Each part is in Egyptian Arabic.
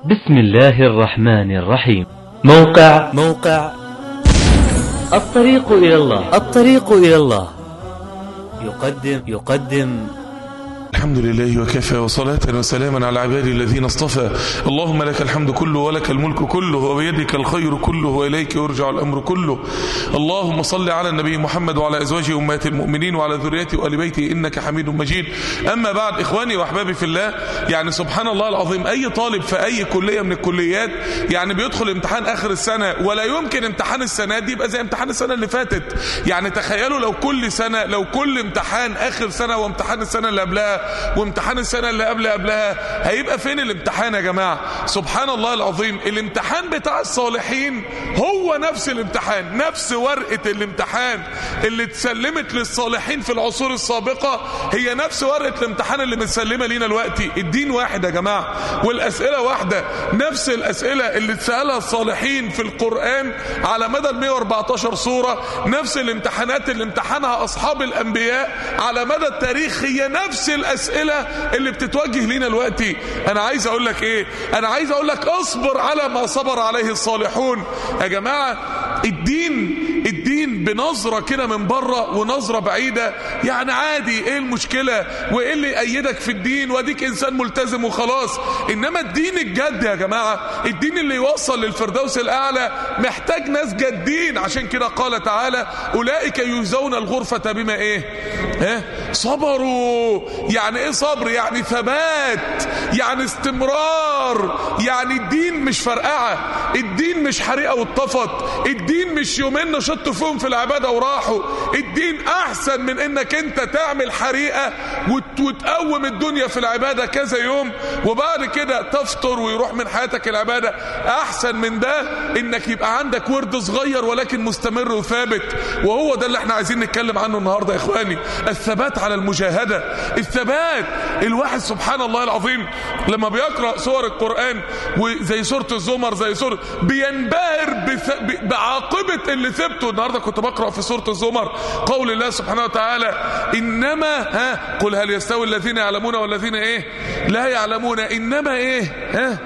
بسم الله الرحمن الرحيم موقع موقع الطريق إلى الله الطريق إلى الله يقدم يقدم الحمد لله وكفى وصلاة وسلاما على عبادي الذين اصطفى اللهم لك الحمد كله ولك الملك كله وبيدك الخير كله وإليك يرجع الأمر كله اللهم صل على النبي محمد وعلى أزواجه أمهات المؤمنين وعلى ذريته وآل بيته إنك حميد مجيد أما بعد إخواني وأحبابي في الله يعني سبحان الله العظيم أي طالب في أي كلية من الكليات يعني بيدخل امتحان آخر السنة ولا يمكن امتحان السنة دي يبقى زي امتحان السنة اللي فاتت يعني تخيلوا لو كل سنة لو كل امتحان آخر سنة وامتحان السنة اللي قبلها وامتحان السنة اللي قبل قبلها هيبقى فين الامتحان يا جماعة سبحان الله العظيم الامتحان بتاع الصالحين هو نفس الامتحان نفس ورقة الامتحان اللي اتسلمت للصالحين في العصور السابقة هي نفس ورقة الامتحان اللي متسلمة لينا دلوقتي الدين واحد يا جماعة والأسئلة واحدة نفس الأسئلة اللي اتسألها الصالحين في القرآن على مدى ال 114 سورة نفس الامتحانات اللي امتحنها أصحاب الأنبياء على مدى التاريخ هي نفس الأسئلة اللي بتتوجه لينا دلوقتي أنا عايز أقول لك إيه أنا عايز أقول لك أصبر على ما صبر عليه الصالحون يا جماعة الدين الدين بنظرة كده من بره ونظرة بعيدة يعني عادي ايه المشكلة وايه اللي يأيدك في الدين واديك انسان ملتزم وخلاص انما الدين الجد يا جماعة الدين اللي يوصل للفردوس الاعلى محتاج ناس جادين عشان كده قال تعالى اولئك يجزون الغرفة بما ايه اه صبروا يعني ايه صبر يعني ثبات يعني استمرار يعني الدين مش فرقعة الدين مش حريقة واتطفت الدين مش يومين نشطوا فيهم في العبادة وراحوا الدين احسن من انك انت تعمل حريقة وت- وتقوم الدنيا في العبادة كذا يوم وبعد كده تفطر ويروح من حياتك العبادة احسن من ده انك يبقى عندك ورد صغير ولكن مستمر وثابت وهو ده اللي احنا عايزين نتكلم عنه النهاردة يا اخواني الثبات على المجاهدة الثبات الواحد سبحان الله العظيم لما بيقرأ سور القرآن وزي سورة الزمر زي سورة بينبهر بث... ب- بعاقبة اللي ثبته النهاردة كنت بقرأ في سورة الزمر قول الله سبحانه وتعالى إنما ها قل هل يستوي الذين يعلمون والذين إيه لا يعلمون إنما إيه ها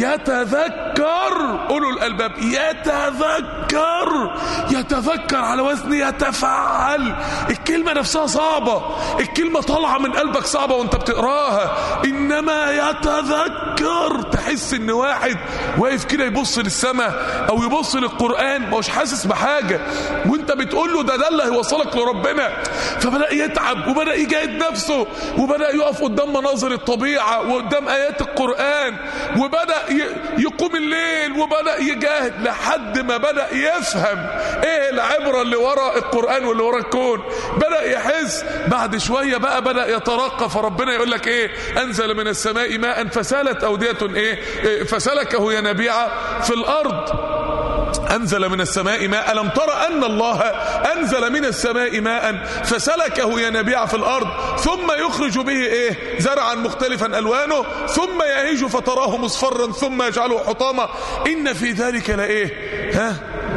يتذكر أولو الألباب يتذكر يتذكر على وزن يتفعل الكلمة نفسها صعبة الكلمة طالعة من قلبك صعبة وانت بتقراها إنما يتذكر تحس ان واحد واقف كده يبص للسماء او يبص للقرآن مش حاسس بحاجة وانت بتقول له ده ده اللي هيوصلك لربنا فبدأ يتعب وبدأ يجاهد نفسه وبدأ يقف قدام مناظر الطبيعة وقدام آيات القرآن وبدأ ي- يقوم الليل وبدأ يجاهد لحد ما بدأ يفهم ايه العبرة اللي وراء القرآن واللي وراء الكون بدأ يحس بعد شوية بقى بدأ يترقى فربنا يقول لك ايه انزل من السماء ماء فسالت اودية ايه إيه، فسلكه ينابيع في الارض أنزل من السماء ماء ألم ترى أن الله أنزل من السماء ماء فسلكه ينابيع في الأرض ثم يخرج به إيه زرعا مختلفا ألوانه ثم يهيج فتراه مصفرا ثم يجعله حطاما إن في ذلك لإيه ها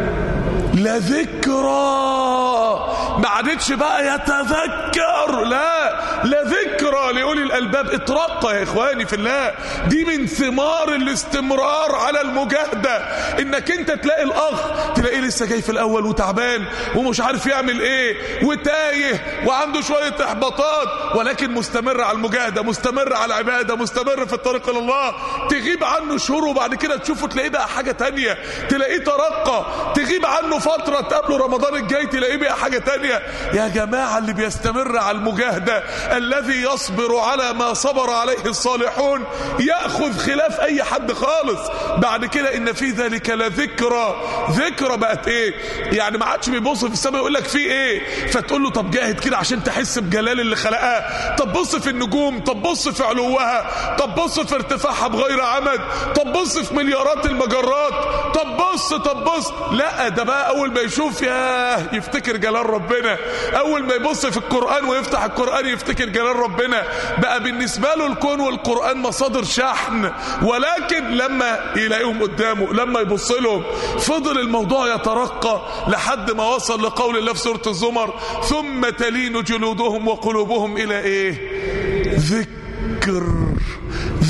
لذكرى ما عادتش بقى يتذكر لا لذكرى لأولي الألباب اترقى يا إخواني في الله دي من ثمار الاستمرار على المجاهدة إنك أنت تلاقي الأخ تلاقيه لسه جاي في الأول وتعبان ومش عارف يعمل إيه وتايه وعنده شوية إحباطات ولكن مستمر على المجاهدة مستمر على العبادة مستمر في الطريق إلى الله تغيب عنه شهور وبعد كده تشوفه تلاقيه بقى حاجة تانية تلاقيه ترقى تغيب عنه فترة تقابله رمضان الجاي تلاقيه بقى حاجة تانية يا جماعة اللي بيستمر على المجاهدة الذي يصبر على ما صبر عليه الصالحون يأخذ خلاف أي حد خالص بعد كده إن في ذلك لذكرى ذكرى بقت إيه يعني ما عادش بيبص في السماء يقول لك في إيه فتقول له طب جاهد كده عشان تحس بجلال اللي خلقها طب بص في النجوم طب بص في علوها طب بص في ارتفاعها بغير عمد طب بص في مليارات المجرات طب بص طب بص لا ده بقى اول ما يشوف ياه يفتكر جلال ربنا اول ما يبص في القرآن ويفتح القرآن يفتكر جلال ربنا بقى بالنسبة له الكون والقرآن مصادر شحن ولكن لما يلاقيهم قدامه لما يبص لهم فضل الموضوع يترقى لحد ما وصل لقول الله في سورة الزمر ثم تلين جلودهم وقلوبهم الى ايه ذكر ذكر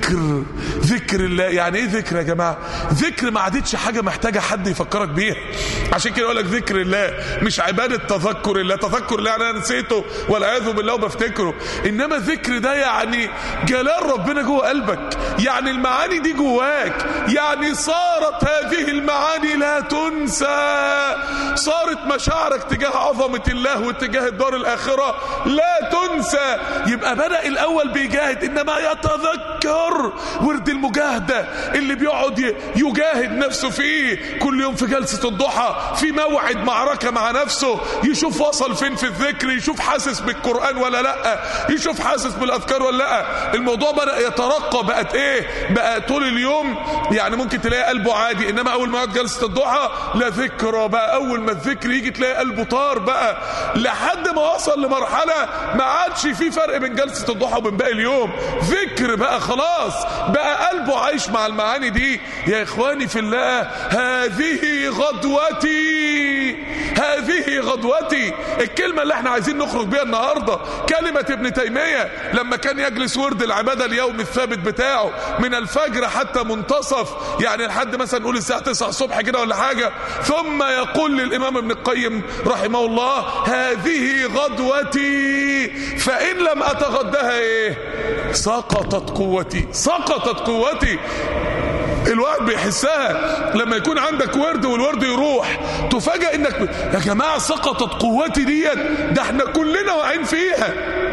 ذكر ذكر الله يعني ايه ذكر يا جماعه ذكر ما عادتش حاجه محتاجه حد يفكرك بيها عشان كده يقول لك ذكر الله مش عباده تذكر الله تذكر الله يعني انا نسيته والعياذ بالله وبفتكره انما ذكر ده يعني جلال ربنا جوه قلبك يعني المعاني دي جواك يعني صارت هذه المعاني لا تنسى صارت مشاعرك تجاه عظمه الله واتجاه الدار الاخره لا تنسى يبقى بدا الاول بيجاهد انما يتذكر ورد المجاهده اللي بيقعد يجاهد نفسه فيه كل يوم في جلسه الضحى في موعد معركه مع نفسه يشوف وصل فين في الذكر يشوف حاسس بالقران ولا لا يشوف حاسس بالاذكار ولا لا الموضوع بدا يترقى بقت ايه بقى طول اليوم يعني ممكن تلاقي قلبه عادي انما اول ما يقعد جلسه الضحى لا ذكرى بقى اول ما الذكر يجي تلاقي قلبه طار بقى لحد ما وصل لمرحله ما عادش في فرق بين جلسه الضحى وبين باقي اليوم ذكر بقى خلاص بقى قلبه عايش مع المعاني دي يا اخواني في الله هذه غدوتي هذه غدوتي الكلمه اللي احنا عايزين نخرج بيها النهارده كلمه ابن تيميه لما كان يجلس ورد العباده اليومي الثابت بتاعه من الفجر حتى منتصف يعني لحد مثلا نقول الساعه 9 الصبح كده ولا حاجه ثم يقول للامام ابن القيم رحمه الله هذه غدوتي فان لم اتغداها ايه سقطت قوتي سقطت قوتي الواحد بيحسها لما يكون عندك ورد والورد يروح تفاجئ انك ب... يا جماعه سقطت قوتي ديت ده احنا كلنا واقعين فيها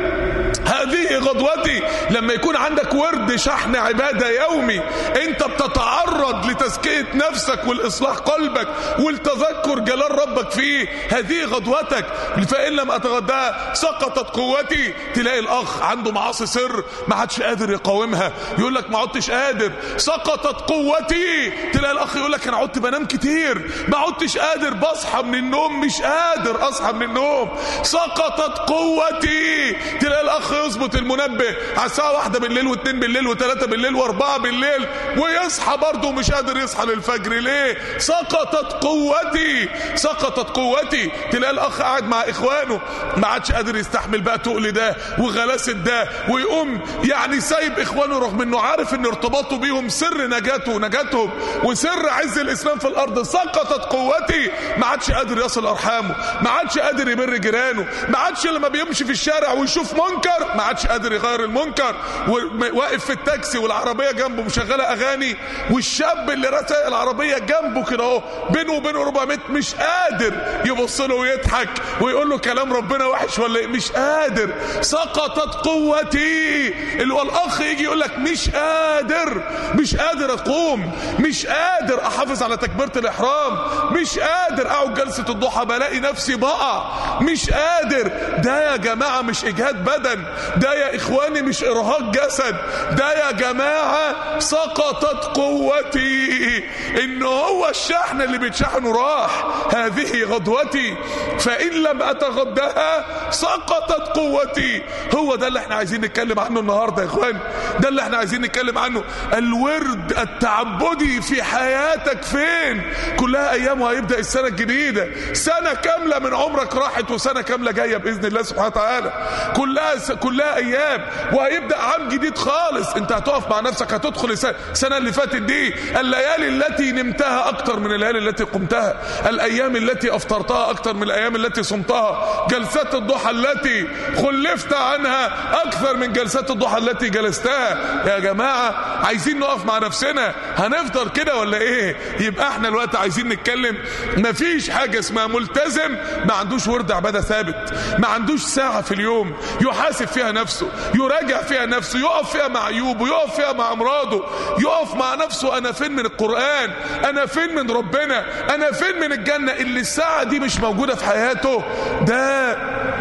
هذه غدوتي لما يكون عندك ورد شحن عبادة يومي انت بتتعرض لتزكية نفسك والإصلاح قلبك والتذكر جلال ربك فيه هذه غدوتك فإن لم أتغداها سقطت قوتي تلاقي الأخ عنده معاصي سر ما عادش قادر يقاومها يقول لك ما عدتش قادر سقطت قوتي تلاقي الأخ يقول لك أنا عدت بنام كتير ما عدتش قادر بصحى من النوم مش قادر أصحى من النوم سقطت قوتي تلاقي الأخ يظبط المنبه على الساعة واحدة بالليل واثنين بالليل وثلاثة بالليل واربعة بالليل ويصحى برضه مش قادر يصحى للفجر ليه سقطت قوتي سقطت قوتي تلاقي الاخ قاعد مع اخوانه ما عادش قادر يستحمل بقى تقل ده وغلاسة ده ويقوم يعني سايب اخوانه رغم انه عارف ان ارتباطه بيهم سر نجاته ونجاتهم وسر عز الاسلام في الارض سقطت قوتي ما عادش قادر يصل ارحامه ما عادش قادر يبر جيرانه ما عادش لما بيمشي في الشارع ويشوف منكر ما عادش قادر يغير المنكر واقف في التاكسي والعربيه جنبه مشغله اغاني والشاب اللي راسق العربيه جنبه كده اهو بينه وبينه 400 مش قادر يبص له ويضحك ويقول له كلام ربنا وحش ولا ايه مش قادر سقطت قوتي اللي هو الاخ يجي يقول لك مش قادر مش قادر اقوم مش قادر احافظ على تكبيره الاحرام مش قادر اقعد جلسه الضحى بلاقي نفسي بقع مش قادر ده يا جماعه مش اجهاد بدن ده يا اخواني مش ارهاق جسد ده يا جماعه سقطت قوتي ان هو الشحن اللي بيتشحنه راح هذه غدوتي فان لم اتغداها سقطت قوتي هو ده اللي احنا عايزين نتكلم عنه النهارده يا اخوان ده اللي احنا عايزين نتكلم عنه الورد التعبدي في حياتك فين كلها ايام وهيبدا السنه الجديده سنه كامله من عمرك راحت وسنه كامله جايه باذن الله سبحانه وتعالى كلها س... كلها ايام وهيبدا عام جديد خالص انت هتقف مع نفسك هتدخل السنه, السنة اللي فاتت دي الليالي التي نمتها اكتر من الليالي التي قمتها الايام التي افطرتها اكتر من الايام التي صمتها جلسات الضحى التي خلفت عنها اكثر من جلسات الضحى التي جلستها يا جماعه عايزين نقف مع نفسنا هنفضل كده ولا ايه يبقى احنا الوقت عايزين نتكلم مفيش حاجه اسمها ملتزم ما عندوش ورد عباده ثابت ما عندوش ساعه في اليوم يحاسب فيها نفسه يراجع فيها نفسه يقف فيها مع عيوبه يقف فيها مع امراضه يقف مع نفسه انا فين من القران انا فين من ربنا انا فين من الجنه اللي الساعه دي مش موجوده في حياته ده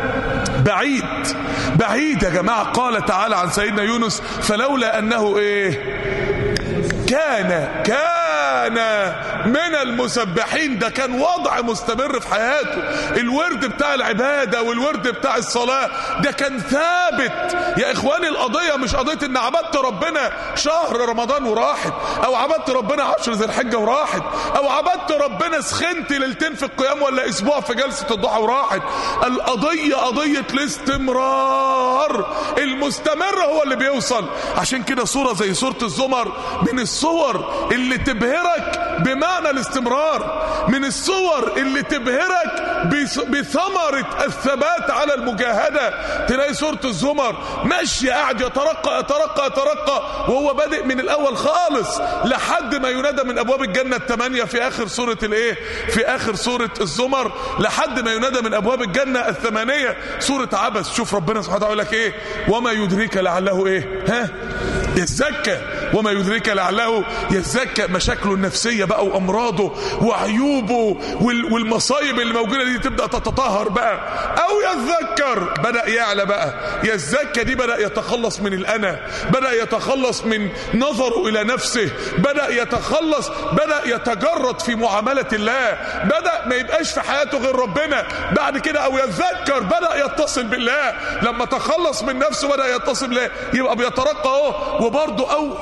بعيد بعيد يا جماعه قال تعالى عن سيدنا يونس فلولا انه ايه كان كان كان من المسبحين ده كان وضع مستمر في حياته الورد بتاع العبادة والورد بتاع الصلاة ده كان ثابت يا اخواني القضية مش قضية ان عبدت ربنا شهر رمضان وراحت او عبدت ربنا عشر ذي الحجة وراحت او عبدت ربنا سخنت ليلتين في القيام ولا اسبوع في جلسة الضحى وراحت القضية قضية الاستمرار المستمر هو اللي بيوصل عشان كده صورة زي صورة الزمر من الصور اللي تبهرك بمعنى الاستمرار من الصور اللي تبهرك بث- بثمرة الثبات على المجاهدة تلاقي صورة الزمر ماشية قاعد يترقى يترقى يترقى وهو بادئ من الأول خالص لحد ما ينادى من أبواب الجنة الثمانية في آخر سورة الإيه؟ في آخر سورة الزمر لحد ما ينادى من أبواب الجنة الثمانية سورة عبس شوف ربنا سبحانه وتعالى يقول لك إيه وما يدريك لعله إيه ها يزكى وما يدريك لعله يزكى مشاكله النفسية بقى وأمراضه وعيوبه وال- والمصايب اللي موجودة دي تبدأ تتطهر بقى أو يذكر بدأ يعلى بقى يزكى دي بدأ يتخلص من الأنا بدأ يتخلص من نظره إلى نفسه بدأ يتخلص بدأ يتجرد في معاملة الله بدأ ما يبقاش في حياته غير ربنا بعد كده أو يذكر بدأ يتصل بالله لما تخلص من نفسه بدأ يتصل بالله يبقى بيترقى اهو وبرضه أو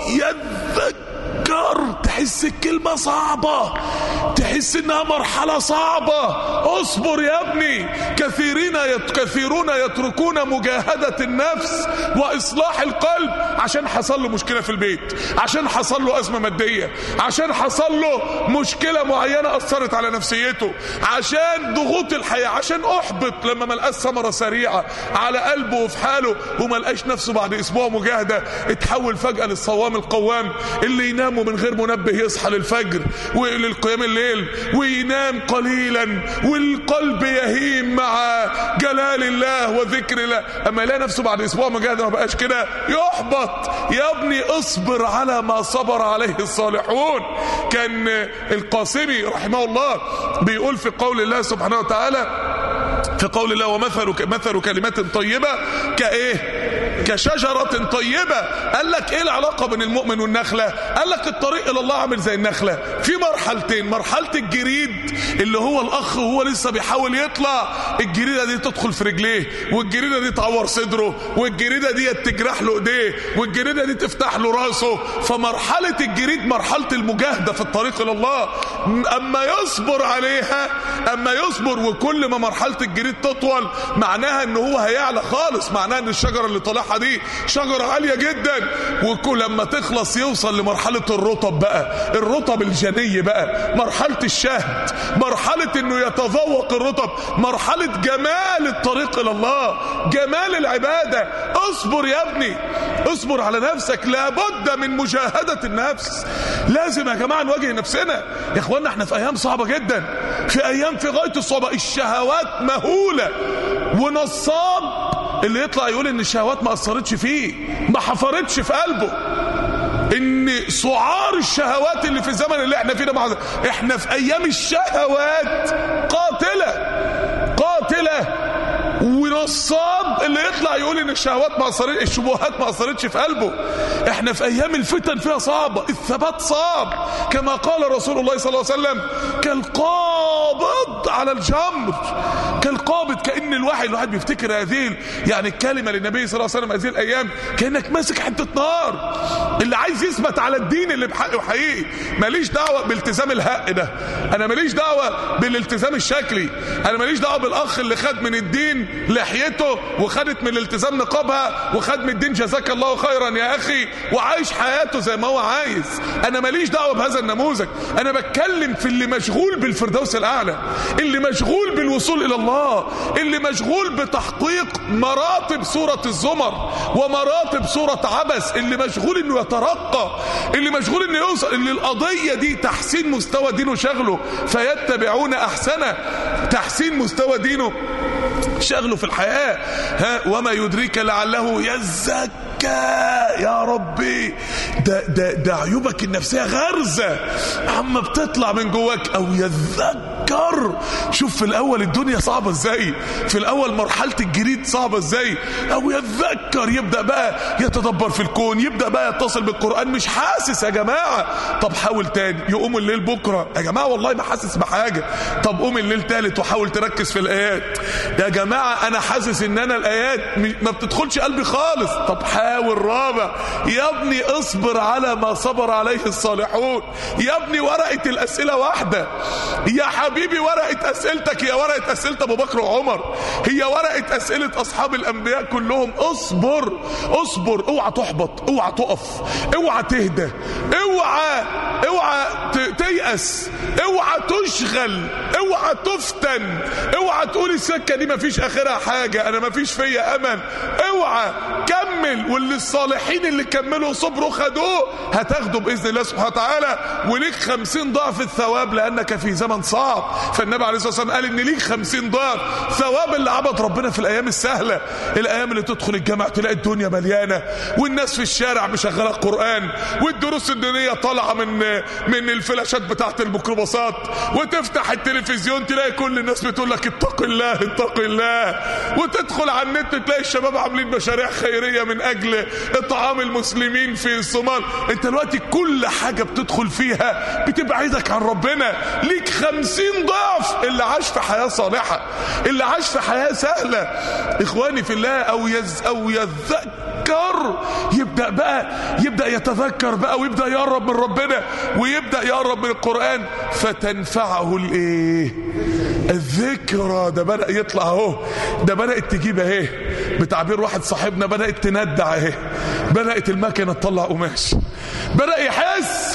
يذكر تحس الكلمة صعبة تحس انها مرحلة صعبة اصبر يا ابني كثيرين يت... كثيرون يتركون مجاهدة النفس واصلاح القلب عشان حصل له مشكلة في البيت عشان حصل له ازمة مادية عشان حصل له مشكلة معينة اثرت على نفسيته عشان ضغوط الحياة عشان احبط لما ما لقاش ثمرة سريعة على قلبه وفي حاله وما لقاش نفسه بعد اسبوع مجاهدة اتحول فجأة للصوام القوام اللي ينام من غير منبه يصحى للفجر وللقيام الليل وينام قليلا والقلب يهيم مع جلال الله وذكر الله اما يلاقي نفسه بعد اسبوع مجاهدة ما بقاش كده يحبط يا ابني اصبر على ما صبر عليه الصالحون كان القاسمي رحمه الله بيقول في قول الله سبحانه وتعالى في قول الله ومثل مثل كلمات طيبة كايه كشجرة طيبة قال لك ايه العلاقة بين المؤمن والنخلة قال لك الطريق الى الله عامل زي النخلة في مرحلتين مرحلة الجريد اللي هو الاخ وهو لسه بيحاول يطلع الجريدة دي تدخل في رجليه والجريدة دي تعور صدره والجريدة دي تجرح له ايديه والجريدة دي تفتح له راسه فمرحلة الجريد مرحلة المجاهدة في الطريق الى الله اما يصبر عليها اما يصبر وكل ما مرحلة الجريد تطول معناها ان هو هيعلى خالص معناها ان الشجرة اللي طالعها دي شجرة عالية جدا وكل لما تخلص يوصل لمرحلة الرطب بقى الرطب الجني بقى مرحلة الشهد مرحلة انه يتذوق الرطب مرحلة جمال الطريق الى الله جمال العبادة اصبر يا ابني اصبر على نفسك لابد من مجاهدة النفس لازم يا جماعة نواجه نفسنا يا اخوانا احنا في ايام صعبة جدا في ايام في غاية الصعوبة الشهوات مهولة ونصاب اللي يطلع يقول ان الشهوات ما اثرتش فيه ما حفرتش في قلبه ان سعار الشهوات اللي في الزمن اللي احنا فيه ده مع احنا في ايام الشهوات قاتله قاتله ونصاب اللي يطلع يقول ان الشهوات ما اثرت الشبهات ما اثرتش في قلبه احنا في ايام الفتن فيها صعبه الثبات صعب كما قال رسول الله صلى الله عليه وسلم كالقابض على الجمر كالقابض كان الواحد الواحد بيفتكر هذه يعني الكلمه للنبي صلى الله عليه وسلم هذه الايام كانك ماسك حته نار اللي عايز يثبت على الدين اللي بحقه حقيقي ماليش دعوه بالتزام الحق ده انا ماليش دعوه بالالتزام الشكلي انا ماليش دعوه بالاخ اللي خد من الدين لحيته وخدت من الالتزام نقابها وخد من الدين جزاك الله خيرا يا اخي وعايش حياته زي ما هو عايز انا ماليش دعوه بهذا النموذج انا بتكلم في اللي مشغول بالفردوس الاعلى اللي مشغول بالوصول الى الله اللي مشغول بتحقيق مراتب سوره الزمر ومراتب سوره عبس اللي مشغول انه يترقى اللي مشغول انه يوصل اللي القضيه دي تحسين مستوى دينه شغله فيتبعون احسنه تحسين مستوى دينه شغله في الحياة ها وما يدريك لعله يزكى يزكى يا ربي ده ده ده عيوبك النفسيه غرزه عم بتطلع من جواك او يذكر شوف في الاول الدنيا صعبه ازاي في الاول مرحله الجريد صعبه ازاي او يذكر يبدا بقى يتدبر في الكون يبدا بقى يتصل بالقران مش حاسس يا جماعه طب حاول تاني يقوم الليل بكره يا جماعه والله ما حاسس بحاجه طب قوم الليل تالت وحاول تركز في الايات يا جماعه انا حاسس ان انا الايات ما بتدخلش قلبي خالص طب حاول رابع يا ابني اصبر على ما صبر عليه الصالحون يا ابني ورقه الاسئله واحده يا حبيبي ورقه اسئلتك هي ورقه اسئله ابو بكر وعمر هي ورقه اسئله اصحاب الانبياء كلهم اصبر اصبر اوعى تحبط اوعى تقف اوعى تهدى اوعى اوعى تيأس اوعى تشغل اوعى تفتن اوعى تقول السكه دي مفيش اخرها حاجه انا مفيش فيا امل اوعى كمل واللي الصالحين اللي كملوا صبروا خدوه هتاخده باذن الله سبحانه وتعالى وليك خمسين ضعف الثواب لانك في زمن صعب فالنبي عليه الصلاه والسلام قال ان ليك خمسين ضعف ثواب اللي عبد ربنا في الايام السهله الايام اللي تدخل الجامع تلاقي الدنيا مليانه والناس في الشارع مشغله القران والدروس الدينيه طالعه من من الفلاشات بتاعت الميكروباصات وتفتح التلفزيون تلاقي كل الناس بتقول لك اتق الله اتق الله وتدخل على النت تلاقي الشباب عاملين مشاريع خيريه من اجل اطعام المسلمين في الصومال انت دلوقتي كل حاجه بتدخل فيها بتبعدك عن ربنا ليك خمسين ضعف اللي عاش في حياه صالحه اللي عاش في حياه سهله اخواني في الله او يز او يذكر يبدا بقى يبدا يتذكر بقى ويبدا يقرب من ربنا ويبدا يقرب من القران فتنفعه الايه الذكرى ده بدا يطلع اهو ده بدات تجيب اهي بتعبير واحد صاحبنا بدات تندع اهي بدات المكنه تطلع قماش بدا يحس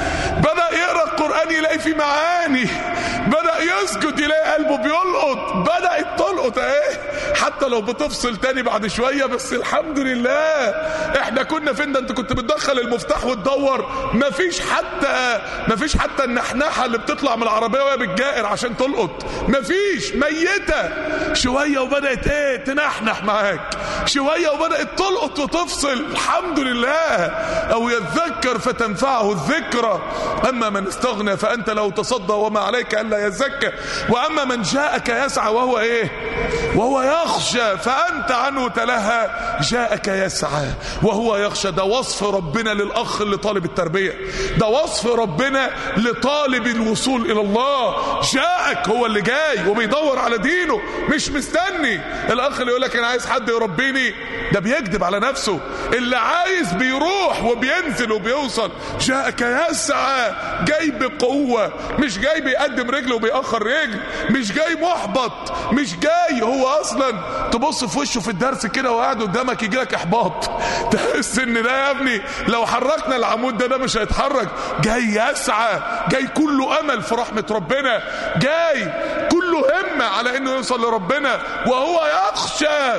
بدا يقرا القران يلاقي فيه معاني بدا يسجد يلاقي قلبه بيلقط بدات تلقط اهي حتى لو بتفصل تاني بعد شويه بس الحمد لله احنا كنا فين ده انت كنت بتدخل المفتاح وتدور مفيش حتى مفيش حتى النحنحه اللي بتطلع من العربيه وهي بتجائر عشان تلقط مفيش ميته شويه وبدات ايه تنحنح معاك شويه وبدات تلقط وتفصل الحمد لله او يذكر فتنفعه الذكرى اما من استغنى فانت له تصدى وما عليك الا يزكى واما من جاءك يسعى وهو ايه وهو يخشى فانت عنه تلهى جاءك يسعى وهو يخشى ده وصف ربنا للاخ اللي طالب التربيه ده وصف ربنا لطالب الوصول الى الله جاءك هو اللي جاي وبيدور على دينه مش مستني الاخ اللي يقول لك انا عايز حد يربيني ده بيكذب على نفسه اللي عايز بيروح وبينزل وبيوصل جاءك يسعى جاي بقوه مش جاي بيقدم رجل وبيأخر رجل مش جاي محبط مش جاي هو اصلا تبص في وشه في الدرس كده وقاعد قدامك يجي لك احباط تحس ان ده يا ابني لو حركنا العمود ده ده مش هيتحرك جاي يسعى جاي كله امل في رحمه ربنا جاي كله همه على انه يوصل لربنا وهو يخشى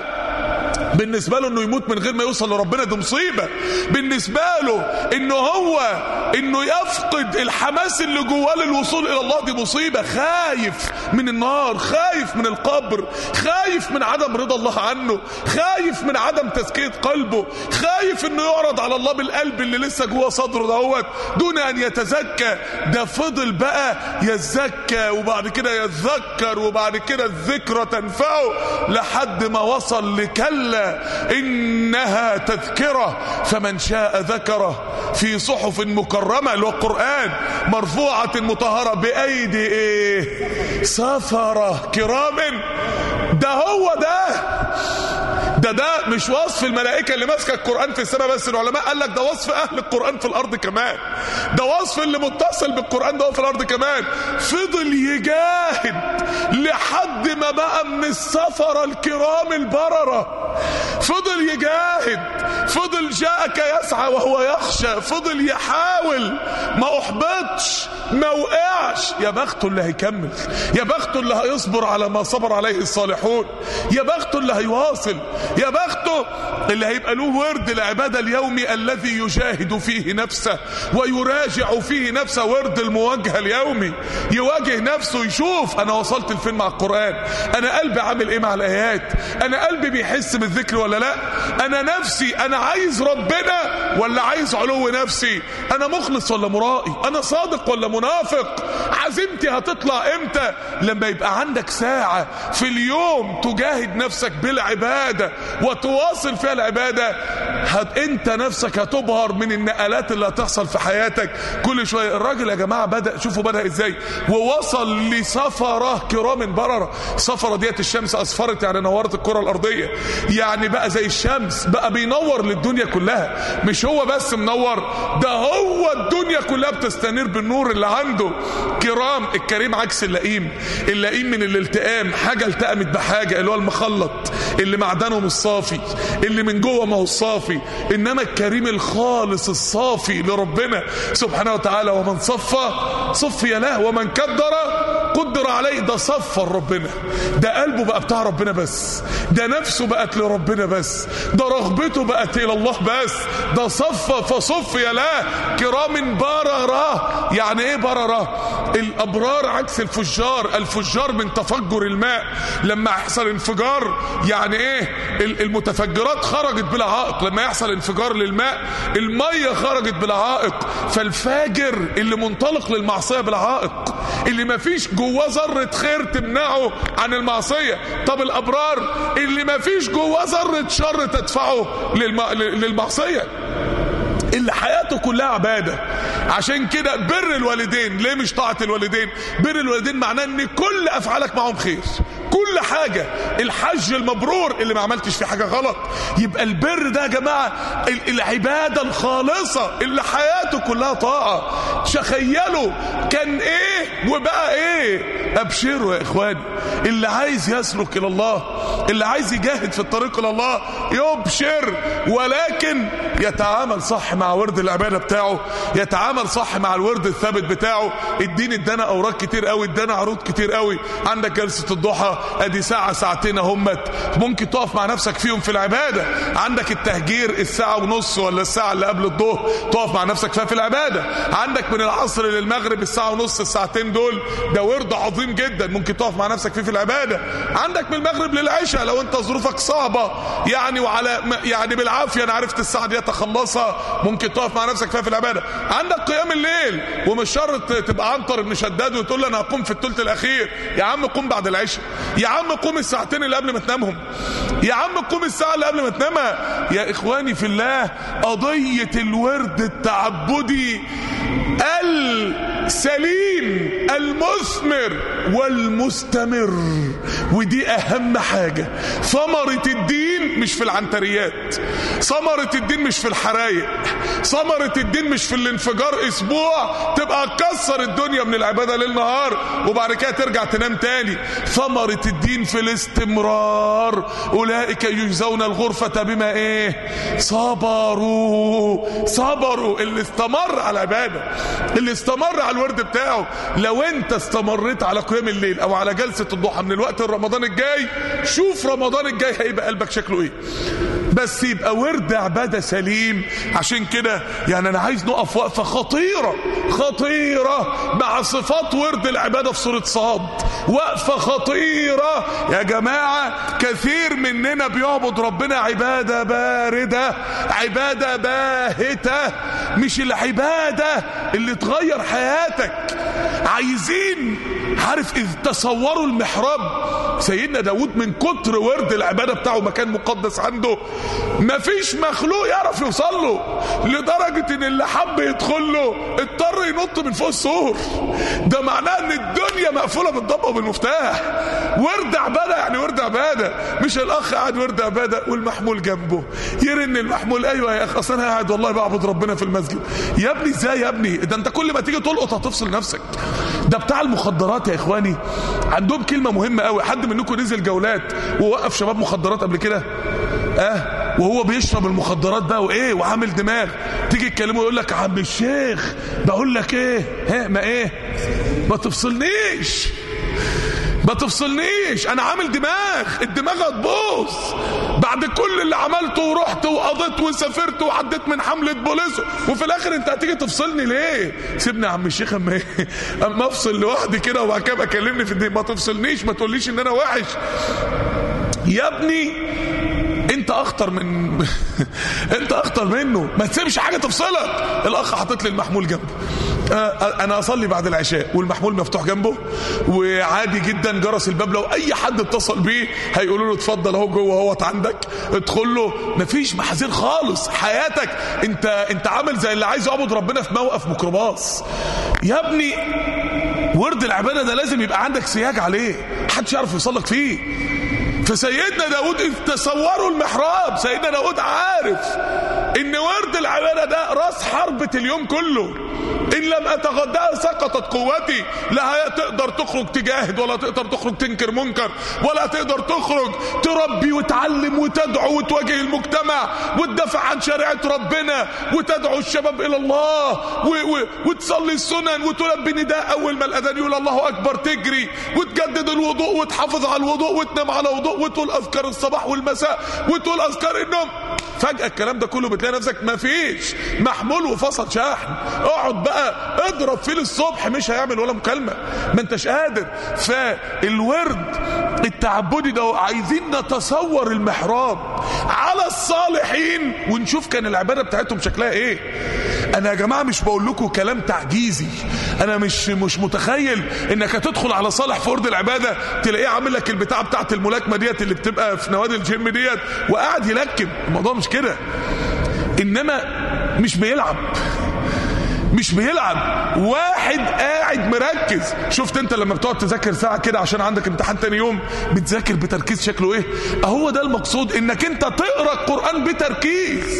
بالنسبة له انه يموت من غير ما يوصل لربنا دي مصيبة بالنسبة له انه هو انه يفقد الحماس اللي جواه للوصول الى الله دي مصيبة خايف من النار خايف من القبر خايف من عدم رضا الله عنه خايف من عدم تزكية قلبه خايف انه يعرض على الله بالقلب اللي لسه جوه صدره دوت دون ان يتزكى ده فضل بقى يزكى وبعد كده يتذكر وبعد كده الذكرى تنفعه لحد ما وصل لكلا إنها تذكرة فمن شاء ذكره في صحف مكرمة اللي هو القرآن مرفوعة مطهرة بأيدي إيه سفرة كرام ده هو ده ده ده مش وصف الملائكة اللي ماسكة القرآن في السماء بس العلماء قال لك ده وصف أهل القرآن في الأرض كمان ده وصف اللي متصل بالقرآن ده في الأرض كمان فضل يجاهد لحد ما بقى من السفرة الكرام البررة فضل يجاهد فضل جاءك يسعى وهو يخشى فضل يحاول ما أحبطش ما وقعش ينفعش يا بخته اللي هيكمل يا بخته اللي هيصبر على ما صبر عليه الصالحون يا بخته اللي هيواصل يا بخته اللي هيبقى له ورد العبادة اليومي الذي يجاهد فيه نفسه ويراجع فيه نفسه ورد المواجهة اليومي يواجه نفسه يشوف انا وصلت لفين مع القرآن انا قلبي عامل ايه مع الايات انا قلبي بيحس بالذكر ولا لا انا نفسي انا عايز ربنا ولا عايز علو نفسي انا مخلص ولا مرائي انا صادق ولا منافق عزيمتي هتطلع امتى لما يبقى عندك ساعة في اليوم تجاهد نفسك بالعبادة وتواصل فيها العبادة هت انت نفسك هتبهر من النقلات اللي هتحصل في حياتك كل شوية الراجل يا جماعة بدأ شوفوا بدأ ازاي ووصل لسفرة كرام بررة سفرة ديت الشمس اصفرت يعني نورت الكرة الارضية يعني بقى زي الشمس بقى بينور للدنيا كلها مش هو بس منور ده هو الدنيا كلها بتستنير بالنور اللي عنده كرام الكريم عكس اللئيم اللئيم من الالتئام حاجة التأمت بحاجة اللي هو المخلط اللي معدنه مش صافي اللي من جوه ما هو الصافي انما الكريم الخالص الصافي لربنا سبحانه وتعالى ومن صفى صفي له ومن كدر قدر عليه ده صفى ربنا ده قلبه بقى بتاع ربنا بس ده نفسه بقت لربنا بس ده رغبته بقت الى الله بس ده صفى فصفي له كرام بررة يعني ايه بررة الابرار عكس الفجار الفجار من تفجر الماء لما يحصل انفجار يعني ايه المتفجرات خرجت بلا عائق لما يحصل انفجار للماء المية خرجت بلا عائق فالفاجر اللي منطلق للمعصية بلا عائق اللي ما فيش جواه ذرة خير تمنعه عن المعصية طب الابرار اللي ما فيش جواه ذرة شر تدفعه للم... للمعصية اللي حياته كلها عبادة عشان كده بر الوالدين ليه مش طاعة الوالدين بر الوالدين معناه ان كل افعالك معهم خير كل حاجة الحج المبرور اللي ما عملتش فيه حاجة غلط يبقى البر ده يا جماعة العبادة الخالصة اللي حياته كلها طاعة تخيلوا كان ايه وبقى ايه ابشروا يا اخواني اللي عايز يسلك الى الله اللي عايز يجاهد في الطريق الى الله يبشر ولكن يتعامل صح مع ورد العبادة بتاعه يتعامل صح مع الورد الثابت بتاعه الدين ادانا اوراق كتير قوي ادانا عروض كتير قوي عندك جلسة الضحى ادي ساعة ساعتين همت ممكن تقف مع نفسك فيهم في العبادة عندك التهجير الساعة ونص ولا الساعة اللي قبل الظهر تقف مع نفسك فيها في العبادة عندك من العصر للمغرب الساعة ونص الساعتين دول ده ورد عظيم جدا ممكن تقف مع نفسك فيه في العبادة عندك من المغرب للعشاء لو انت ظروفك صعبة يعني وعلى يعني بالعافية انا عرفت الساعة دي اتخلصها ممكن تقف مع نفسك فيها في العبادة عندك قيام الليل ومش شرط تبقى عنتر ابن شداد وتقول لي انا هقوم في الثلث الاخير يا عم قوم بعد العشاء يا عم قوم الساعتين اللي قبل ما تنامهم يا عم قوم الساعة اللي قبل ما تنامها يا اخواني في الله قضية الورد التعبدي السليم المثمر والمستمر ودي اهم حاجة ثمرة الدين مش في العنتريات ثمرة الدين مش في الحرايق ثمرة الدين مش في الانفجار اسبوع تبقى تكسر الدنيا من العبادة ليل نهار وبعد كده ترجع تنام تاني ثمرة الدين في الاستمرار اولئك يجزون الغرفة بما ايه صبروا صبروا اللي استمر على العبادة اللي استمر على الورد بتاعه لو انت استمريت على قيام الليل او على جلسة الضحى من الوقت رمضان الجاي شوف رمضان الجاي هيبقى قلبك شكله ايه بس يبقى ورد عبادة سليم عشان كده يعني انا عايز نقف وقفة خطيرة خطيرة مع صفات ورد العبادة في سورة صاد وقفة خطيرة يا جماعة كثير مننا بيعبد ربنا عبادة باردة عبادة باهتة مش العبادة اللي تغير حياتك عايزين عارف اذ تصوروا المحراب سيدنا داود من كتر ورد العبادة بتاعه مكان مقدس عنده مفيش مخلوق يعرف يوصل له لدرجة ان اللي حب يدخل له اضطر ينط من فوق السور ده معناه ان الدنيا مقفولة بالضبط وبالمفتاح ورد عبادة يعني ورد عبادة مش الاخ قاعد ورد عبادة والمحمول جنبه يرن المحمول ايوه يا اخ اصل انا قاعد والله بعبد ربنا في المسجد يا ابني ازاي يا ابني ده انت كل ما تيجي تلقط هتفصل نفسك ده بتاع المخدرات يا اخواني عندهم كلمة مهمة قوي حد منكم نزل جولات ووقف شباب مخدرات قبل كده اه وهو بيشرب المخدرات بقى وايه وعامل دماغ تيجي تكلمه يقول لك يا عم الشيخ بقول لك ايه ها ما ايه ما تفصلنيش ما تفصلنيش انا عامل دماغ الدماغ هتبوظ بعد كل اللي عملته ورحت وقضيت وسافرت وعديت من حملة بوليس وفي الاخر انت هتيجي تفصلني ليه سيبني يا عم الشيخ اما ايه اما افصل لوحدي كده وبعد كده ابقى كلمني في الدين ما تفصلنيش ما تقوليش ان انا وحش يا ابني انت اخطر من انت اخطر منه ما تسيبش حاجه تفصلك الاخ حاطط لي المحمول جنبه آه، انا اصلي بعد العشاء والمحمول مفتوح جنبه وعادي جدا جرس الباب لو اي حد اتصل بيه هيقولوا له اتفضل اهو جوه اهوت عندك ادخل له مفيش محاذير خالص حياتك انت انت عامل زي اللي عايز يعبد ربنا في موقف ميكروباص يا ابني ورد العباده ده لازم يبقى عندك سياج عليه محدش يعرف يوصلك فيه فسيدنا داود إذ تصوروا المحراب سيدنا داود عارف ان ورد العبادة ده راس حربة اليوم كله ان لم اتغداها سقطت قوتي لا تقدر تخرج تجاهد ولا تقدر تخرج تنكر منكر ولا تقدر تخرج تربي وتعلم وتدعو وتواجه المجتمع وتدافع عن شريعة ربنا وتدعو الشباب الى الله و و وتصلي السنن وتلبي نداء اول ما الاذان يقول الله اكبر تجري وتجدد الوضوء وتحافظ على الوضوء وتنام على وضوء وتقول اذكار الصباح والمساء وتقول اذكار النوم فجأة الكلام ده كله بتلاقي نفسك مفيش محمول وفصل شحن اقعد بقى اضرب فيه للصبح مش هيعمل ولا مكالمة ما انتش قادر فالورد التعبدي ده عايزين نتصور المحراب على الصالحين ونشوف كان العبادة بتاعتهم شكلها ايه انا يا جماعة مش بقول لكم كلام تعجيزي انا مش مش متخيل انك هتدخل على صالح في ورد العبادة تلاقيه عامل لك البتاع بتاعت الملاكمة ديت اللي بتبقى في نوادي الجيم ديت وقاعد يلكم الموضوع مش كده انما مش بيلعب مش بيلعب واحد قاعد مركز شفت انت لما بتقعد تذاكر ساعة كده عشان عندك امتحان تاني يوم بتذاكر بتركيز شكله ايه اهو ده المقصود انك انت تقرأ القرآن بتركيز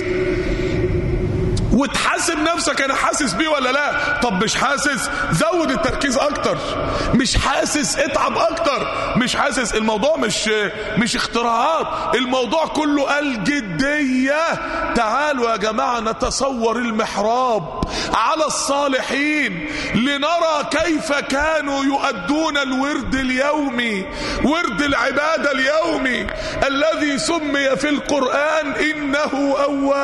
وتحاسب نفسك انا حاسس بيه ولا لا طب مش حاسس زود التركيز اكتر مش حاسس اتعب اكتر مش حاسس الموضوع مش مش اختراعات الموضوع كله الجدية تعالوا يا جماعة نتصور المحراب على الصالحين لنرى كيف كانوا يؤدون الورد اليومي ورد العبادة اليومي الذي سمي في القرآن إنه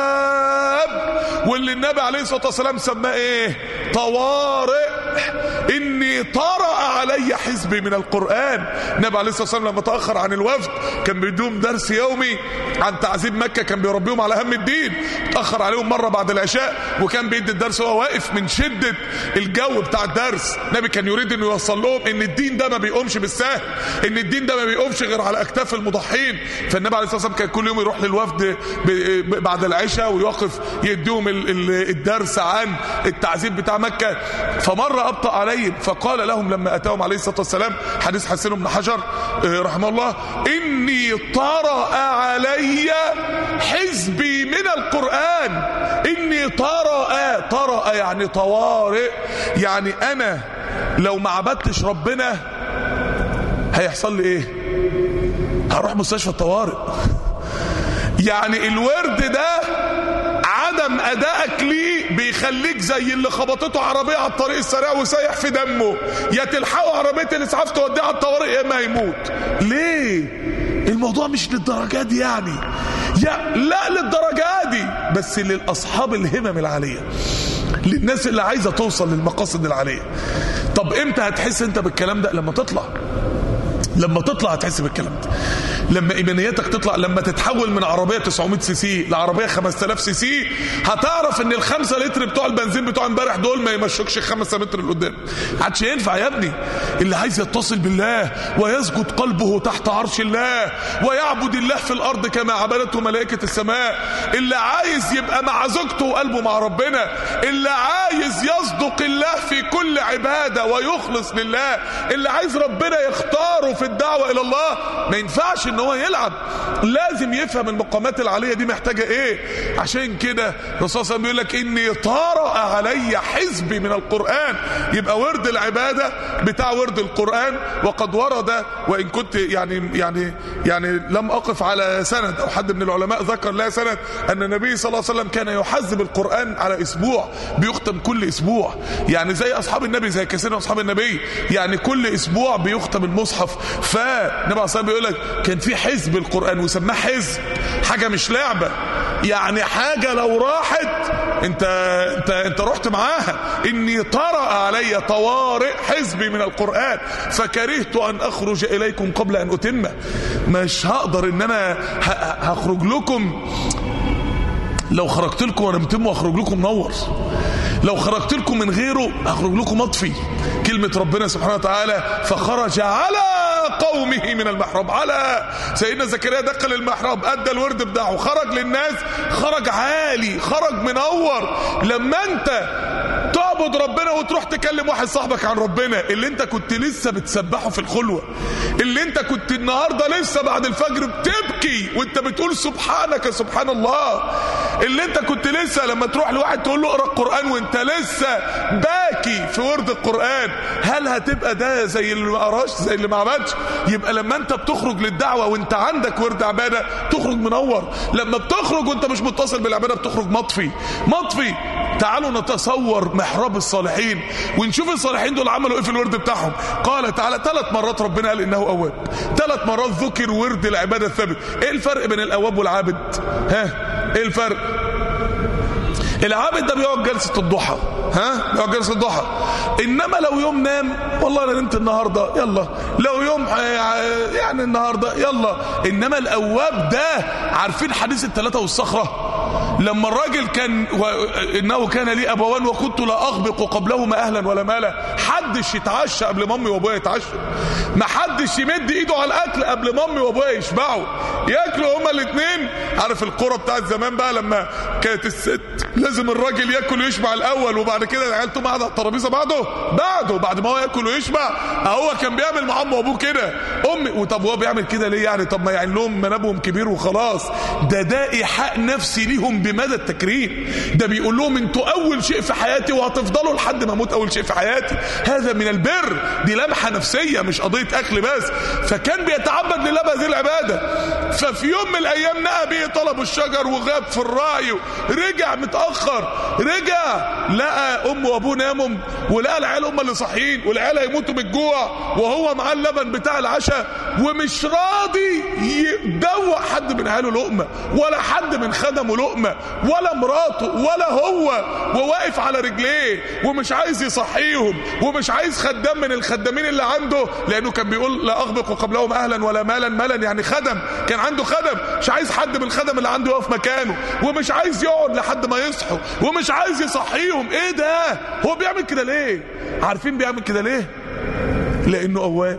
أواب واللي النبي عليه الصلاة والسلام سماه ايه طوارئ اني طرأ علي حزبي من القرآن النبي عليه الصلاة والسلام لما تأخر عن الوفد كان بيدوم درس يومي عن تعذيب مكة كان بيربيهم على هم الدين تأخر عليهم مرة بعد العشاء وكان بيدي الدرس وهو واقف من شدة الجو بتاع الدرس النبي كان يريد انه يوصل لهم ان الدين ده ما بيقومش بالسهل ان الدين ده ما بيقومش غير على اكتاف المضحين فالنبي عليه الصلاة والسلام كان كل يوم يروح للوفد بعد العشاء ويقف يديهم الدرس عن التعذيب بتاع مكة فمرة أبطأ عليهم فقال لهم لما أتاهم عليه الصلاة والسلام حديث حسن بن حجر رحمه الله إني طرأ علي حزبي من القرآن إني طرأ طرأ يعني طوارئ يعني أنا لو ما عبدتش ربنا هيحصل لي إيه هروح مستشفى الطوارئ يعني الورد ده عدم ادائك ليه بيخليك زي اللي خبطته عربيه على الطريق السريع وسايح في دمه يا تلحقوا عربيه الاسعاف توديه على الطوارئ يا اما هيموت ليه الموضوع مش للدرجات دي يعني يا لا للدرجات دي بس للاصحاب الهمم العاليه للناس اللي عايزه توصل للمقاصد العاليه طب امتى هتحس انت بالكلام ده لما تطلع لما تطلع هتحس بالكلام ده لما ايمانياتك تطلع لما تتحول من عربيه 900 سي سي لعربيه 5000 سي سي هتعرف ان الخمسة لتر بتوع البنزين بتوع امبارح دول ما يمشوكش 5 متر لقدام عادش ينفع يا ابني اللي عايز يتصل بالله ويسجد قلبه تحت عرش الله ويعبد الله في الارض كما عبدته ملائكه السماء اللي عايز يبقى مع زوجته وقلبه مع ربنا اللي عايز يصدق الله في كل عباده ويخلص لله اللي عايز ربنا يختاره في الدعوه الى الله ما ينفعش ان هو يلعب لازم يفهم المقامات العاليه دي محتاجه ايه عشان كده الرسول صلى الله عليه وسلم بيقول لك اني طارأ علي حزبي من القران يبقى ورد العباده بتاع ورد القران وقد ورد وان كنت يعني يعني يعني لم اقف على سند او حد من العلماء ذكر لا سند ان النبي صلى الله عليه وسلم كان يحزب القران على اسبوع بيختم كل اسبوع يعني زي اصحاب النبي زي كثير من اصحاب النبي يعني كل اسبوع بيختم المصحف فالنبي عليه الصلاه بيقول لك كان في حزب القران وسماه حزب حاجه مش لعبه يعني حاجه لو راحت انت انت انت رحت معاها اني طرأ علي طوارئ حزبي من القران فكرهت ان اخرج اليكم قبل ان اتمه مش هقدر ان انا هخرج لكم لو خرجت لكم وانا متم واخرج لكم منور لو خرجت لكم من غيره اخرج لكم مطفي كلمة ربنا سبحانه وتعالى فخرج على قومه من المحراب على سيدنا زكريا دخل المحراب ادى الورد بتاعه خرج للناس خرج عالي خرج منور لما انت تعبد ربنا وتروح تكلم واحد صاحبك عن ربنا اللي انت كنت لسه بتسبحه في الخلوة اللي انت كنت النهاردة لسه بعد الفجر بتبكي وانت بتقول سبحانك سبحان الله اللي انت كنت لسه لما تروح لواحد تقول له اقرا القرآن وانت لسه باكي في ورد القرآن هل هتبقى ده زي اللي ما قراش زي اللي ما عملش يبقى لما انت بتخرج للدعوة وانت عندك ورد عبادة تخرج منور لما بتخرج وانت مش متصل بالعبادة بتخرج مطفي مطفي تعالوا نتصور محراب الصالحين ونشوف الصالحين دول عملوا ايه في الورد بتاعهم قال تعالى ثلاث مرات ربنا قال انه اواب ثلاث مرات ذكر ورد العباده الثابت ايه الفرق بين الاواب والعابد ها ايه الفرق العابد ده بيقعد جلسه الضحى ها بيقعد جلسه الضحى انما لو يوم نام والله انا نمت النهارده يلا لو يوم يعني النهارده يلا انما الاواب ده عارفين حديث الثلاثه والصخره لما الراجل كان و... انه كان لي ابوان وكنت لا اغبق قبلهما اهلا ولا مالا حدش يتعشى قبل ما امي وابويا يتعشوا ما حدش يمد ايده على الاكل قبل ما امي وابويا يشبعوا ياكلوا هما الاثنين عارف القرى بتاعت زمان بقى لما كانت الست لازم الراجل ياكل ويشبع الاول وبعد كده العيال تقوم قاعده على الترابيزه بعده بعده بعد ما هو ياكل ويشبع هو كان بيعمل مع امه وابوه كده امي وطب هو بيعمل كده ليه يعني طب ما يعني لهم منابهم كبير وخلاص ده ده ايحاء نفسي ليهم بمدى التكريم ده بيقول لهم انتوا اول شيء في حياتي وهتفضلوا لحد ما اموت اول شيء في حياتي هذا من البر دي لمحه نفسيه مش قضيه اكل بس فكان بيتعبد لله بهذه العباده ففي يوم من الايام نقى بيه طلبوا الشجر وغاب في الراي رجع متاخر رجع لقى امه وابوه ناموا ولقى العيال هم اللي صاحيين والعيال هيموتوا من الجوع وهو معاه اللبن بتاع العشاء ومش راضي يدوق حد من عياله لقمه ولا حد من خدمه لقمه ولا مراته ولا هو وواقف على رجليه ومش عايز يصحيهم ومش عايز خدام من الخدامين اللي عنده لانه كان بيقول لا اغبق قبلهم اهلا ولا مالا مالا يعني خدم كان عنده خدم مش عايز حد من الخدم اللي عنده يقف مكانه ومش عايز يقعد لحد ما يصحوا ومش عايز يصحيهم ايه ده هو بيعمل كده ليه عارفين بيعمل كده ليه لانه اواب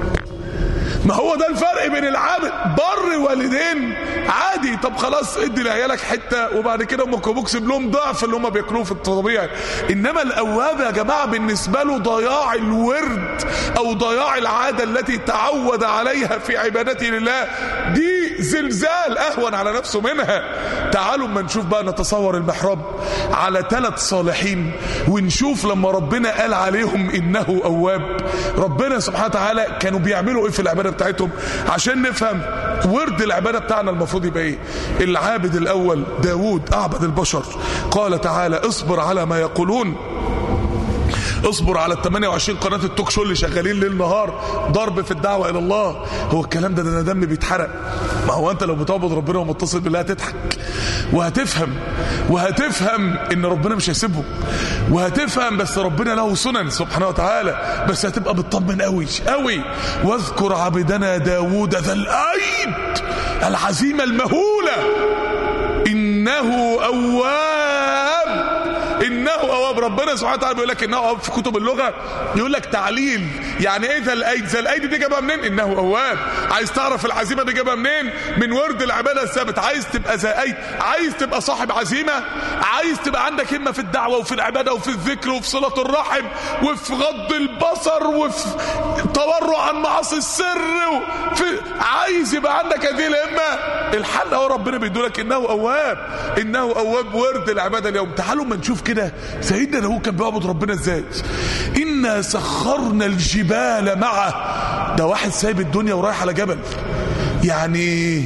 ما هو ده الفرق بين العابد بر والدين عادي طب خلاص ادي لعيالك حته وبعد كده امك وابوك سيب لهم ضعف اللي هم بياكلوه في الطبيعي انما الاواب يا جماعه بالنسبه له ضياع الورد او ضياع العاده التي تعود عليها في عبادته لله دي زلزال اهون على نفسه منها تعالوا اما نشوف بقى نتصور المحراب على ثلاث صالحين ونشوف لما ربنا قال عليهم انه اواب ربنا سبحانه وتعالى كانوا بيعملوا ايه في العباده بتاعتهم عشان نفهم ورد العباده بتاعنا المفروض يبقى ايه العابد الاول داوود اعبد البشر قال تعالى اصبر على ما يقولون اصبر على ال 28 قناه التوك شو اللي شغالين ليل نهار ضرب في الدعوه الى الله هو الكلام ده ده دم بيتحرق ما هو انت لو بتعبد ربنا ومتصل بالله هتضحك وهتفهم وهتفهم ان ربنا مش هيسيبهم وهتفهم بس ربنا له سنن سبحانه وتعالى بس هتبقى بتطمن قوي قوي واذكر عبدنا داوود ذا الايد العزيمه المهوله انه اواب إن انه اواب ربنا سبحانه وتعالى بيقول لك انه اواب في كتب اللغه يقول لك تعليل يعني ايه ذا الايد ذا الايد دي جابها منين انه اواب عايز تعرف العزيمه دي جابها منين من ورد العباده الثابت عايز تبقى ذا ايد عايز تبقى صاحب عزيمه عايز تبقى عندك همه في الدعوه وفي العباده وفي الذكر وفي صله الرحم وفي غض البصر وفي تورع عن معاصي السر وفي عايز يبقى عندك هذه الهمه الحل اهو ربنا بيدولك انه اواب انه اواب ورد العباده اليوم تعالوا ما نشوف كده سيدنا داوود كان بيعبد ربنا ازاي انا سخرنا الجبال معه ده واحد سايب الدنيا ورايح على جبل يعني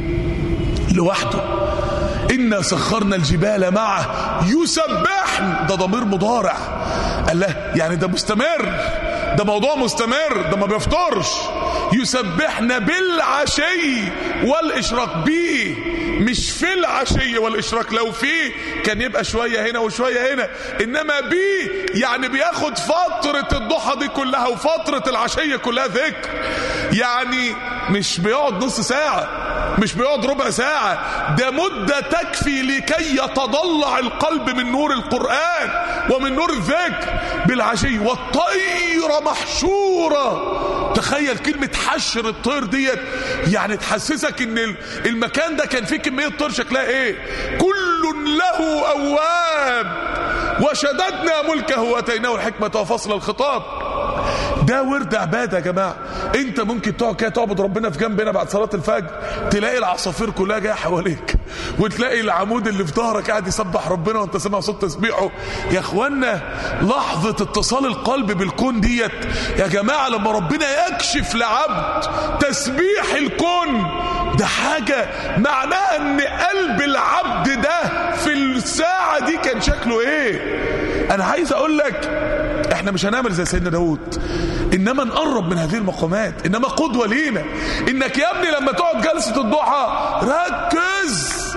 لوحده إنا سخرنا الجبال معه يسبحن ده ضمير مضارع قال له يعني ده مستمر ده موضوع مستمر ده ما بيفطرش يسبحنا بالعشي والإشراق بيه مش في العشي والإشراق لو فيه كان يبقى شوية هنا وشوية هنا إنما بيه يعني بياخد فترة الضحى دي كلها وفترة العشية كلها ذكر يعني مش بيقعد نص ساعة مش بيقعد ربع ساعة ده مدة تكفي لكي يتضلع القلب من نور القرآن ومن نور الذكر بالعشي والطير محشورة تخيل كلمة حشر الطير ديت يعني تحسسك ان المكان ده كان فيه كمية طير شكلها ايه كل له اواب وشددنا ملكه واتيناه الحكمة وفصل الخطاب ده ورد عبادة يا جماعة انت ممكن تقعد كده تعبد ربنا في جنب هنا بعد صلاة الفجر تلاقي العصافير كلها جاية حواليك وتلاقي العمود اللي في ظهرك قاعد يسبح ربنا وانت سامع صوت تسبيحه يا اخوانا لحظة اتصال القلب بالكون ديت يا جماعة لما ربنا يكشف لعبد تسبيح الكون ده حاجة معناها ان قلب العبد ده في الساعة دي كان شكله ايه انا عايز اقول لك احنا مش هنعمل زي سيدنا داود انما نقرب من هذه المقامات انما قدوة لينا انك يا ابني لما تقعد جلسة الضحى ركز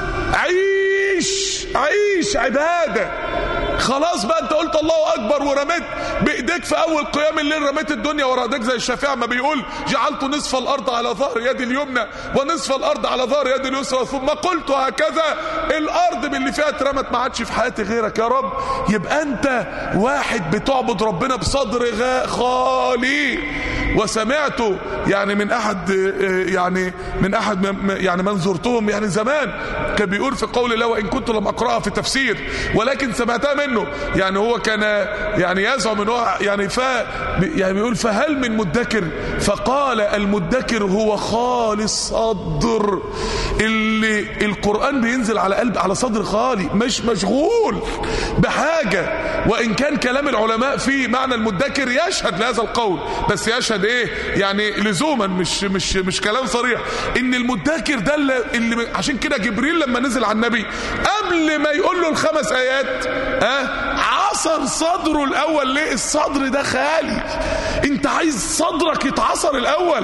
عيش عيش عبادة خلاص بقى انت قلت الله اكبر ورميت بايديك في اول قيام الليل رميت الدنيا ورا ايديك زي الشافعي ما بيقول جعلت نصف الارض على ظهر يدي اليمنى ونصف الارض على ظهر يدي اليسرى ثم قلت هكذا الارض باللي فيها اترمت ما عادش في حياتي غيرك يا رب يبقى انت واحد بتعبد ربنا بصدر خالي وسمعت يعني من احد يعني من احد يعني من زرتهم يعني زمان كان بيقول في قول الله وان كنت لم اقراها في تفسير ولكن سمعتها منه يعني هو كان يعني يزعم ان هو يعني ف يعني بيقول فهل من مدكر فقال المدكر هو خالص صدر اللي القران بينزل على قلب على صدر خالي مش مشغول بحاجه وان كان كلام العلماء في معنى المدكر يشهد لهذا القول بس يشهد ايه يعني لزوما مش مش مش كلام صريح ان المدكر ده اللي, اللي عشان كده جبريل لما نزل على النبي قبل ما يقول له الخمس ايات ها أه عصر صدره الاول ليه الصدر ده خالي انت عايز صدرك يتعصر الاول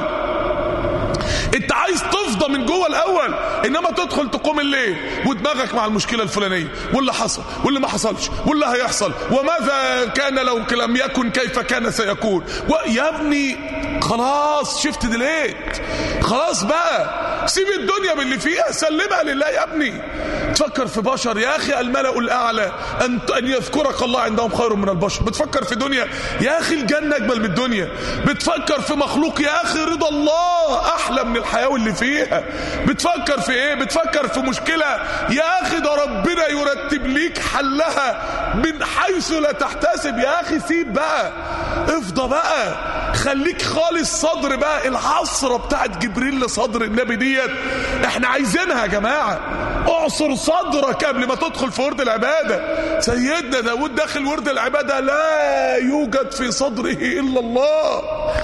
انت عايز تفضى من جوه الاول انما تدخل تقوم الليل ودماغك مع المشكله الفلانيه واللي حصل واللي ما حصلش واللي هيحصل وماذا كان لو لم يكن كيف كان سيكون يا ابني خلاص شفت ديليت خلاص بقى سيب الدنيا باللي فيها سلمها لله يا ابني تفكر في بشر يا اخي الملأ الاعلى ان ان يذكرك الله عندهم خير من البشر بتفكر في دنيا يا اخي الجنه اجمل من الدنيا بتفكر في مخلوق يا اخي رضا الله احلى من الحياه واللي فيها بتفكر في ايه بتفكر في مشكله يا اخي ده ربنا يرتب ليك حلها من حيث لا تحتسب يا اخي سيب بقى افضى بقى خليك خالص صدر بقى العصرة بتاعت جبريل لصدر النبي ديت احنا عايزينها يا جماعة اعصر صدرك قبل ما تدخل في ورد العبادة سيدنا داود داخل ورد العبادة لا يوجد في صدره الا الله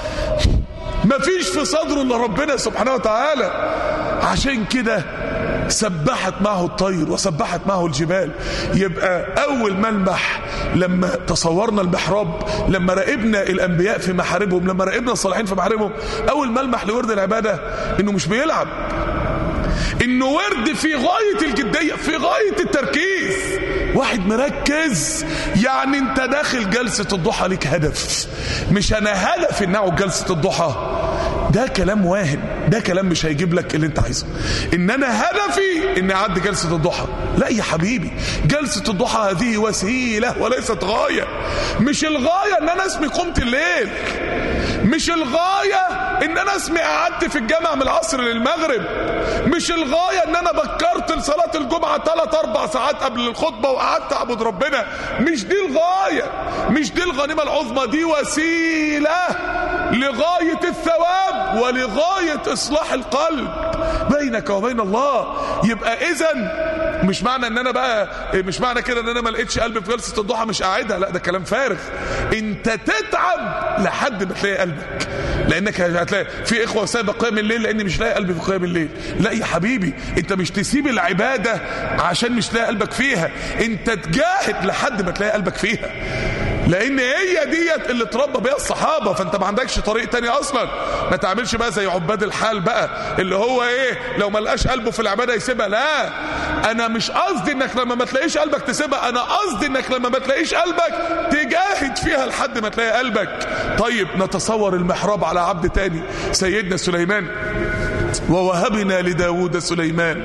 مفيش في صدره الا ربنا سبحانه وتعالى عشان كده سبحت معه الطير وسبحت معه الجبال يبقى اول ملمح لما تصورنا المحراب لما راقبنا الانبياء في محاربهم لما راقبنا الصالحين في محاربهم اول ملمح لورد العباده انه مش بيلعب انه ورد في غايه الجديه في غايه التركيز واحد مركز يعني انت داخل جلسه الضحى ليك هدف مش انا هدفي ان اقعد جلسه الضحى ده كلام واهم ده كلام مش هيجيب لك اللي انت عايزه ان انا هدفي ان اعدي جلسه الضحى لا يا حبيبي جلسه الضحى هذه وسيله وليست غايه مش الغايه ان انا اسمي قمت الليل مش الغايه ان انا اسمي قعدت في الجامع من العصر للمغرب مش الغايه ان انا بكرت لصلاه الجمعه ثلاث اربع ساعات قبل الخطبه وقعدت اعبد ربنا مش دي الغايه مش دي الغنيمه العظمى دي وسيله لغايه الثواب ولغايه اصلاح القلب بينك وبين الله يبقى اذا مش معنى ان انا بقى مش معنى كده ان انا ما لقيتش قلبي في جلسه الضحى مش قاعدها لا ده كلام فارغ انت تتعب لحد ما تلاقي قلبك لانك هتلاقي في اخوه سايبه قيام الليل لاني مش لاقي قلبي في قيام الليل لا يا حبيبي انت مش تسيب العباده عشان مش لاقي قلبك فيها انت تجاهد لحد ما تلاقي قلبك فيها لان هي ديت اللي اتربى بيها الصحابه فانت ما عندكش طريق تاني اصلا ما تعملش بقى زي عباد الحال بقى اللي هو ايه لو ما لقاش قلبه في العباده يسيبها لا انا مش قصدي انك لما ما تلاقيش قلبك تسيبها انا قصدي انك لما ما تلاقيش قلبك تجاهد فيها لحد ما تلاقي قلبك طيب نتصور المحراب على عبد تاني سيدنا سليمان ووهبنا لداود سليمان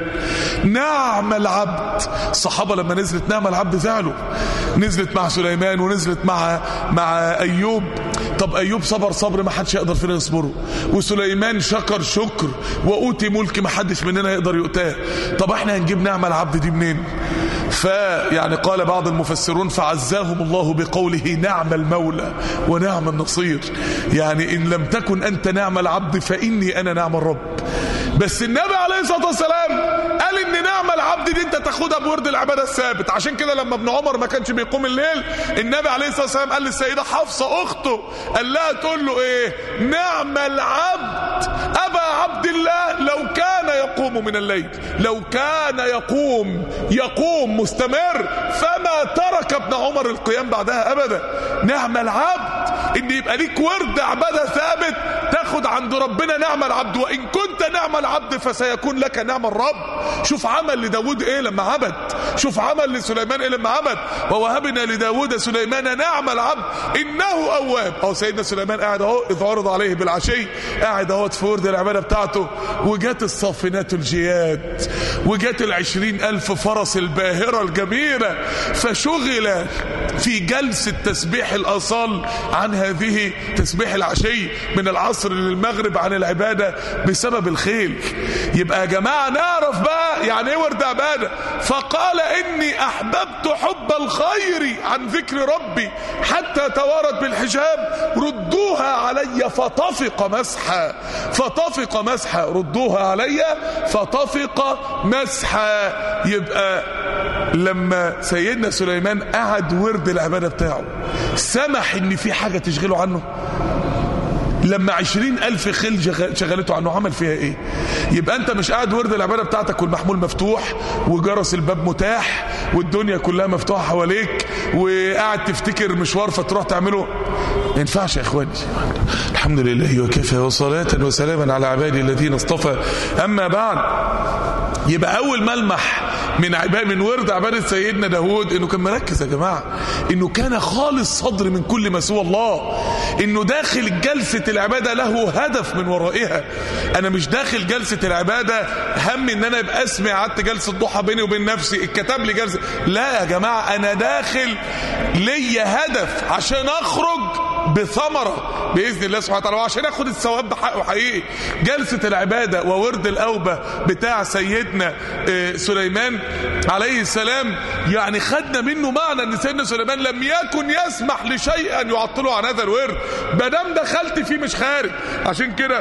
نعم العبد الصحابة لما نزلت نعم العبد زعلوا نزلت مع سليمان ونزلت مع مع أيوب طب أيوب صبر صبر ما حدش يقدر فينا يصبره وسليمان شكر شكر وأوتي ملك ما حدش مننا يقدر يؤتاه طب احنا هنجيب نعم العبد دي منين فيعني قال بعض المفسرون فعزاهم الله بقوله نعم المولى ونعم النصير يعني إن لم تكن أنت نعم العبد فإني أنا نعم الرب بس النبي عليه الصلاة والسلام قال ان نعم العبد دي انت تاخدها بورد العبادة الثابت عشان كده لما ابن عمر ما كانش بيقوم الليل النبي عليه الصلاة والسلام قال للسيدة حفصة اخته قال لها تقول له ايه نعم العبد ابا عبد الله لو كان يقوم من الليل لو كان يقوم يقوم مستمر فما ترك ابن عمر القيام بعدها ابدا نعم العبد ان يبقى ليك ورد عبادة ثابت تاخد عند ربنا نعم العبد وان كنت نعم العبد فسيكون لك نعم الرب شوف عمل لداود ايه لما عبد شوف عمل لسليمان ايه لما عبد ووهبنا لداود سليمان نعم العبد انه اواب اهو سيدنا سليمان قاعد اهو اذ عرض عليه بالعشي قاعد اهو في ورد العباده بتاعته وجات الصافنات الجياد وجات العشرين الف فرس الباهره الجميله فشغل في جلسه تسبيح الاصال عن هذه تسبيح العشي من العصر للمغرب عن العباده بسبب الخيل يبقى يا جماعه نعرف بقى يعني ايه ورد عباده فقال اني احببت حب الخير عن ذكر ربي حتى توارت بالحجاب ردوها علي فطفق مسحا فطفق مسحا ردوها علي فطفق مسحا يبقى لما سيدنا سليمان قعد ورد العبادة بتاعه سمح ان في حاجة تشغله عنه لما عشرين ألف خيل شغلته عنه عمل فيها ايه يبقى انت مش قاعد ورد العبادة بتاعتك والمحمول مفتوح وجرس الباب متاح والدنيا كلها مفتوحة حواليك وقاعد تفتكر مشوار فتروح تعمله ما ينفعش يا اخواني الحمد لله وكفى وصلاة وسلاما على عبادي الذين اصطفى اما بعد يبقى اول ملمح من عباد من ورد عبادة سيدنا داود انه كان مركز يا جماعة انه كان خالص صدر من كل ما سوى الله انه داخل جلسة العبادة له هدف من ورائها انا مش داخل جلسة العبادة هم ان انا يبقى اسمي قعدت جلسة ضحى بيني وبين نفسي اتكتب لي جلسة لا يا جماعة انا داخل ليا هدف عشان اخرج بثمرة بإذن الله سبحانه وتعالى وعشان اخد الثواب بحقه حقيقي جلسة العبادة وورد الأوبة بتاع سيدنا سليمان عليه السلام يعني خدنا منه معنى ان سيدنا سليمان لم يكن يسمح لشيء ان يعطله عن هذا الورد ما دام دخلت فيه مش خارج عشان كده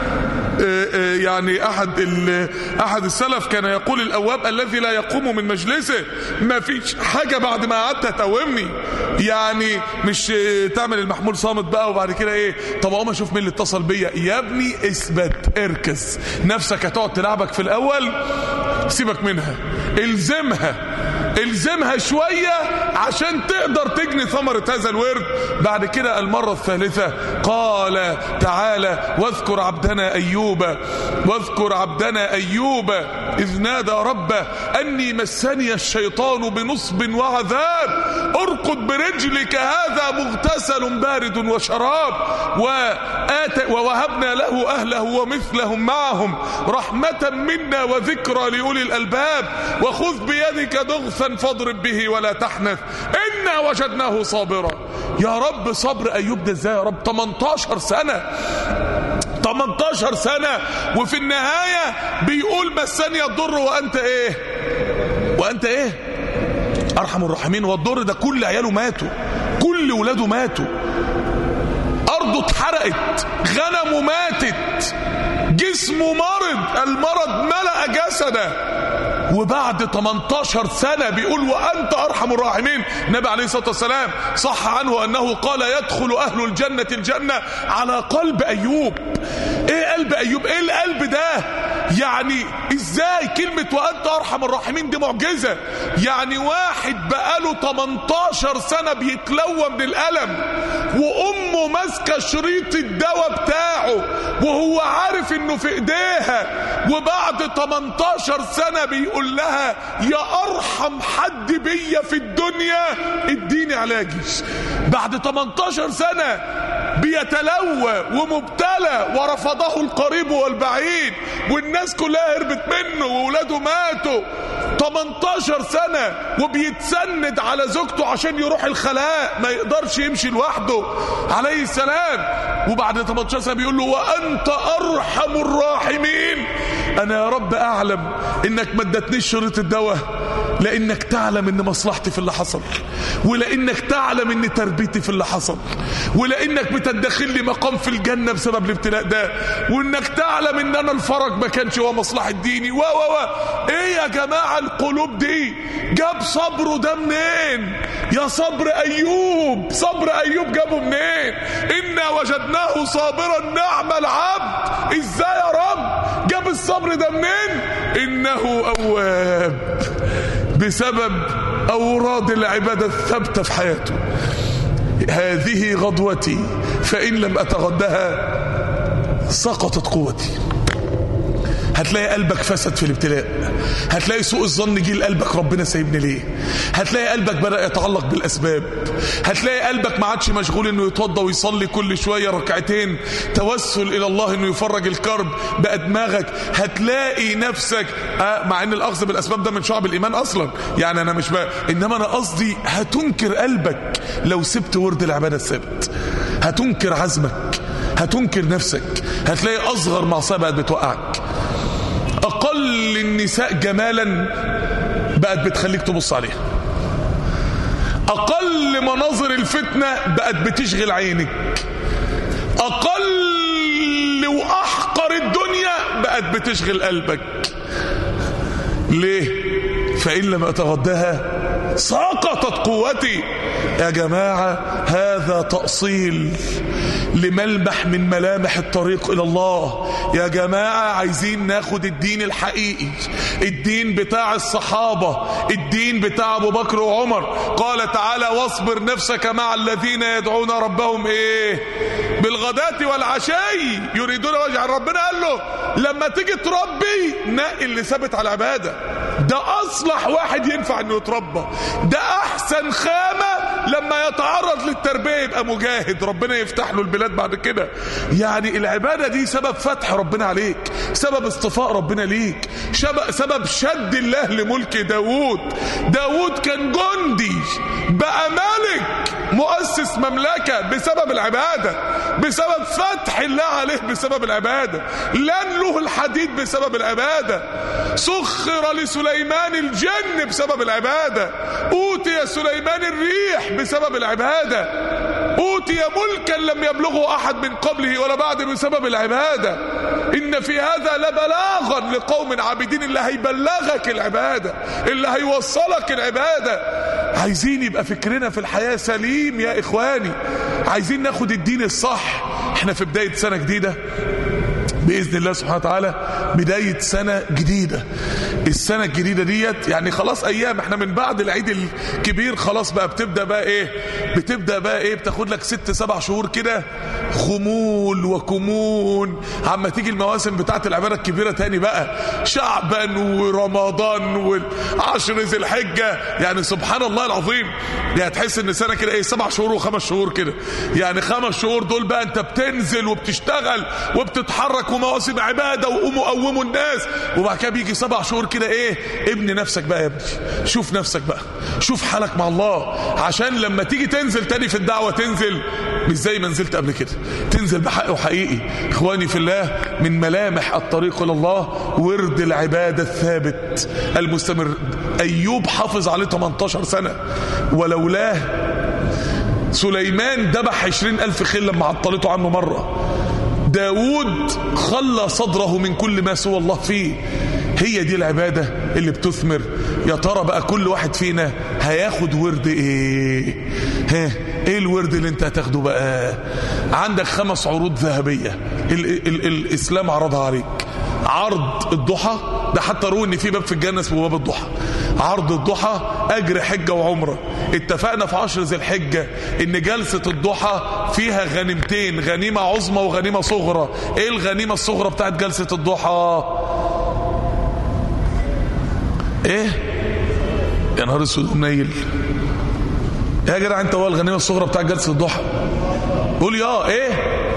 يعني احد احد السلف كان يقول الاواب الذي لا يقوم من مجلسه ما فيش حاجه بعد ما قعدت تقومني يعني مش تعمل المحمول صامت بقى وبعد كده ايه طب اقوم اشوف مين اللي اتصل بيا يا ابني اثبت اركز نفسك هتقعد تلعبك في الاول سيبك منها الزمها الزمها شوية عشان تقدر تجني ثمرة هذا الورد بعد كده المرة الثالثة قال تعالى واذكر عبدنا أيوب واذكر عبدنا أيوب إذ نادى ربه أني مسني الشيطان بنصب وعذاب اركض برجلك هذا مغتسل بارد وشراب وآت ووهبنا له أهله ومثلهم معهم رحمة منا وذكرى لأولي الألباب وخذ بيدك ضغثا فاضرب به ولا تحنث إنا وجدناه صابرا يا رب صبر أيوب ده ازاي يا رب 18 سنة 18 سنة وفي النهاية بيقول مسني الضر وأنت إيه وأنت إيه أرحم الراحمين والضر ده كل عياله ماتوا كل ولاده ماتوا أرضه اتحرقت غنمه ماتت جسمه مرض المرض ملأ جسده وبعد 18 سنة بيقول وأنت أرحم الراحمين النبي عليه الصلاة والسلام صح عنه أنه قال يدخل أهل الجنة الجنة على قلب أيوب إيه قلب أيوب إيه القلب ده يعني إزاي كلمة وأنت أرحم الراحمين دي معجزة يعني واحد بقاله 18 سنة بيتلوى من الألم وأمه ماسكة شريط الدواء بتاعه وهو عارف إنه في إيديها وبعد 18 سنة بيقول لها يا أرحم حد بيا في الدنيا اديني علاجي بعد 18 سنة بيتلوى ومبتلى ورفضه القريب والبعيد والناس كلها هربت منه وولاده ماتوا 18 سنة وبيتسند على زوجته عشان يروح الخلاء ما يقدرش يمشي لوحده عليه السلام وبعد 18 سنة بيقول له وأنت أرحم الراحمين أنا يا رب أعلم إنك ما ادتنيش شريط الدواء لانك تعلم ان مصلحتي في اللي حصل ولانك تعلم ان تربيتي في اللي حصل ولانك بتدخل لي مقام في الجنه بسبب الابتلاء ده وانك تعلم ان انا الفرج ما كانش هو مصلحه ديني و و و ايه يا جماعه القلوب دي جاب صبره ده منين يا صبر ايوب صبر ايوب جابه منين انا وجدناه صابرا نعم العبد ازاي يا رب جاب الصبر ده منين انه اواب بسبب أوراد العبادة الثابتة في حياته هذه غدوتي فإن لم أتغدها سقطت قوتي هتلاقي قلبك فسد في الابتلاء هتلاقي سوء الظن جه لقلبك ربنا سايبني ليه هتلاقي قلبك بدأ يتعلق بالأسباب هتلاقي قلبك ما عادش مشغول انه يتوضى ويصلي كل شوية ركعتين توسل إلى الله انه يفرج الكرب بقى دماغك هتلاقي نفسك آه مع ان الأخذ بالأسباب ده من شعب الإيمان أصلا يعني أنا مش بقى إنما أنا قصدي هتنكر قلبك لو سبت ورد العبادة الثابت هتنكر عزمك هتنكر نفسك هتلاقي أصغر معصية بقت بتوقعك أقل النساء جمالا بقت بتخليك تبص عليها أقل مناظر الفتنة بقت بتشغل عينك أقل وأحقر الدنيا بقت بتشغل قلبك ليه فإن لم أتغداها سقطت قوتي يا جماعة هذا تأصيل لملمح من ملامح الطريق إلى الله يا جماعة عايزين ناخد الدين الحقيقي الدين بتاع الصحابة الدين بتاع أبو بكر وعمر قال تعالى واصبر نفسك مع الذين يدعون ربهم إيه بالغداة والعشي يريدون وجه ربنا قال له لما تيجي تربي نقي اللي ثابت على العبادة ده أصلح واحد ينفع انه يتربى ده أحسن خامة لما يتعرض للتربية يبقى مجاهد ربنا يفتح له البلاد بعد كده يعني العبادة دي سبب فتح ربنا عليك سبب اصطفاء ربنا ليك سبب شد الله لملك داود داود كان جندي بقى ملك مؤسس مملكة بسبب العبادة بسبب فتح الله عليه بسبب العبادة لن له الحديد بسبب العبادة سخر لسليمان الجن بسبب العبادة أوتي سليمان الريح بسبب العبادة أوتي ملكا لم يبلغه أحد من قبله ولا بعد بسبب العبادة إن في هذا لبلاغا لقوم عابدين اللي هيبلغك العبادة اللي هيوصلك العبادة عايزين يبقى فكرنا في الحياة سليم يا إخواني عايزين ناخد الدين الصح احنا في بداية سنة جديدة بإذن الله سبحانه وتعالى بداية سنة جديدة السنة الجديدة ديت يعني خلاص ايام احنا من بعد العيد الكبير خلاص بقى بتبدأ بقى ايه بتبدأ بقى ايه بتاخد لك ست سبع شهور كده خمول وكمون عما تيجي المواسم بتاعت العبادة الكبيرة تاني بقى شعبان ورمضان والعشر ذي الحجة يعني سبحان الله العظيم يعني تحس ان سنة كده ايه سبع شهور وخمس شهور كده يعني خمس شهور دول بقى انت بتنزل وبتشتغل وبتتحرك ومواسم عبادة وقوموا قوموا الناس وبعد كده بيجي سبع شهور كده ايه ابني نفسك بقى يا ابني شوف نفسك بقى شوف حالك مع الله عشان لما تيجي تنزل تاني في الدعوة تنزل مش زي ما نزلت قبل كده تنزل بحق وحقيقي اخواني في الله من ملامح الطريق الى الله ورد العبادة الثابت المستمر ايوب حافظ عليه 18 سنة ولولاه سليمان ذبح عشرين ألف خيل لما عطلته عنه مرة داود خلى صدره من كل ما سوى الله فيه هي دي العبادة اللي بتثمر يا ترى بقى كل واحد فينا هياخد ورد ايه ها ايه الورد اللي انت هتاخده بقى عندك خمس عروض ذهبية ال ال الاسلام عرضها عليك عرض الضحى ده حتى روي ان في باب في الجنه اسمه باب الضحى عرض الضحى اجر حجه وعمره اتفقنا في عشر ذي الحجه ان جلسه الضحى فيها غنيمتين غنيمه عظمى وغنيمه صغرى ايه الغنيمه الصغرى بتاعت جلسه الضحى ايه يا نهار اسود منيل يا جدع انت هو الغنيمه الصغرى بتاعت جلسه الضحى قول يا ايه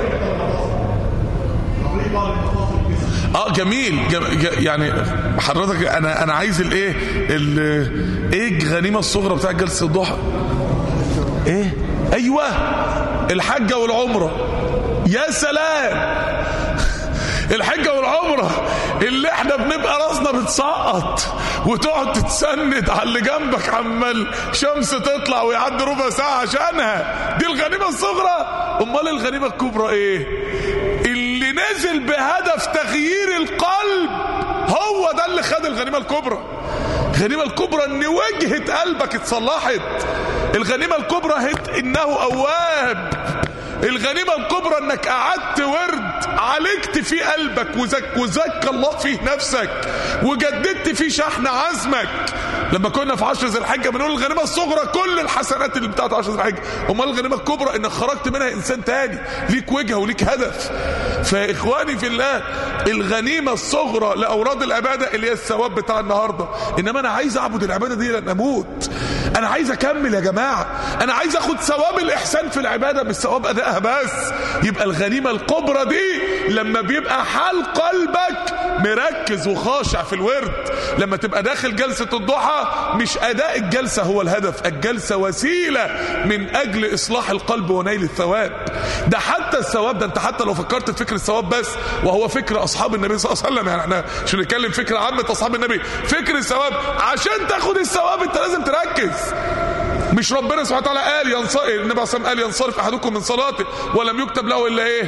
اه جميل جم... ج... يعني حضرتك انا انا عايز الايه ال... ايه الغنيمه الصغرى بتاع جلسه الضحى ايه ايوه الحجه والعمره يا سلام الحجه والعمره اللي احنا بنبقى راسنا بتسقط وتقعد تتسند على اللي جنبك عمال شمس تطلع ويعدي ربع ساعه عشانها دي الغنيمه الصغرى امال الغنيمه الكبرى ايه اللي نزل بهدف تغيير القلب هو ده اللي خد الغنيمه الكبرى الغنيمه الكبرى ان وجهه قلبك اتصلحت الغنيمه الكبرى هت انه اواب الغنيمة الكبرى انك قعدت ورد عالجت فيه قلبك وزك وزكى الله فيه نفسك وجددت فيه شحن عزمك لما كنا في عشر ذي الحجه بنقول الغنيمه الصغرى كل الحسنات اللي بتاعت عشر ذي الحجه امال الغنيمه الكبرى انك خرجت منها انسان تاني ليك وجهه وليك هدف فاخواني في الله الغنيمه الصغرى لاوراد العباده اللي هي الثواب بتاع النهارده انما انا عايز اعبد العباده دي لان اموت انا عايز اكمل يا جماعه انا عايز اخد ثواب الاحسان في العباده مش ثواب ادائها بس يبقى الغنيمه الكبرى دي لما بيبقى حال قلبك مركز وخاشع في الورد لما تبقى داخل جلسه الضحى مش اداء الجلسه هو الهدف الجلسه وسيله من اجل اصلاح القلب ونيل الثواب ده حتى الثواب ده انت حتى لو فكرت في فكر الثواب بس وهو فكر اصحاب النبي صلى الله عليه وسلم يعني احنا مش بنتكلم فكره عامه اصحاب النبي فكر الثواب عشان تاخد الثواب انت لازم تركز مش ربنا سبحانه وتعالى قال ينصرف النبي عليه الصلاه قال ينصرف احدكم من صلاته ولم يكتب له الا ايه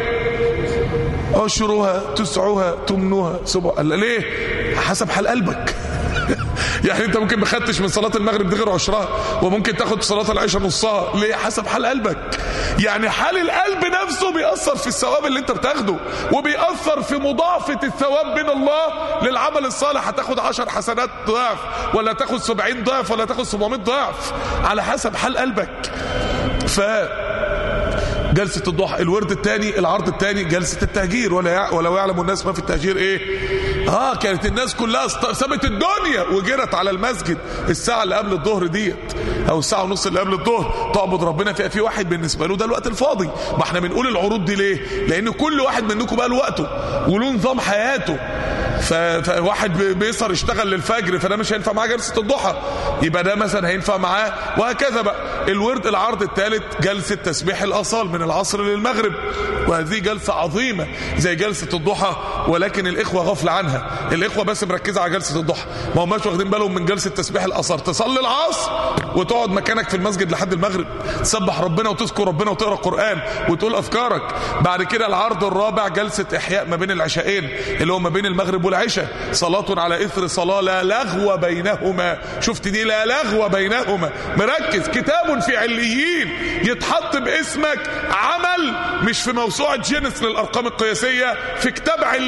عشرها تسعها تمنها سبع قال ليه حسب حال قلبك يعني انت ممكن ما خدتش من صلاه المغرب دي غير عشرها وممكن تاخد في صلاه العشاء نصها ليه حسب حال قلبك يعني حال القلب نفسه بيأثر في الثواب اللي انت بتاخده وبيأثر في مضاعفة الثواب من الله للعمل الصالح هتاخد عشر حسنات ضعف ولا تاخد سبعين ضعف ولا تاخد سبعمائة ضعف على حسب حال قلبك ف جلسة الضحى الورد الثاني العرض الثاني جلسة التهجير ولا يع... ولو يعلم الناس ما في التهجير ايه اه كانت الناس كلها است... سابت الدنيا وجرت على المسجد الساعة اللي قبل الظهر ديت او الساعة ونص اللي قبل الظهر تعبد ربنا فيها في واحد بالنسبة له ده الوقت الفاضي ما احنا بنقول العروض دي ليه لان كل واحد منكم بقى له وقته وله نظام حياته ف... فواحد بيسهر يشتغل للفجر فده مش هينفع معاه جلسة الضحى يبقى ده مثلا هينفع معاه وهكذا بقى الورد العرض الثالث جلسة تسبيح الأصال من العصر للمغرب وهذه جلسة عظيمة زي جلسة الضحى ولكن الإخوة غفل عنها الإخوة بس مركزة على جلسة الضحى ما هماش واخدين بالهم من جلسة تسبيح الأصال تصلي العصر وتقعد مكانك في المسجد لحد المغرب تسبح ربنا وتذكر ربنا وتقرا قرآن وتقول أذكارك بعد كده العرض الرابع جلسة إحياء ما بين العشاءين اللي هو ما بين المغرب والعشاء صلاة على إثر صلاة لا لغو بينهما شفت دي لا لغو بينهما مركز كتاب في عليين يتحط باسمك عمل مش في موسوعة جينيس للأرقام القياسية في كتاب عليين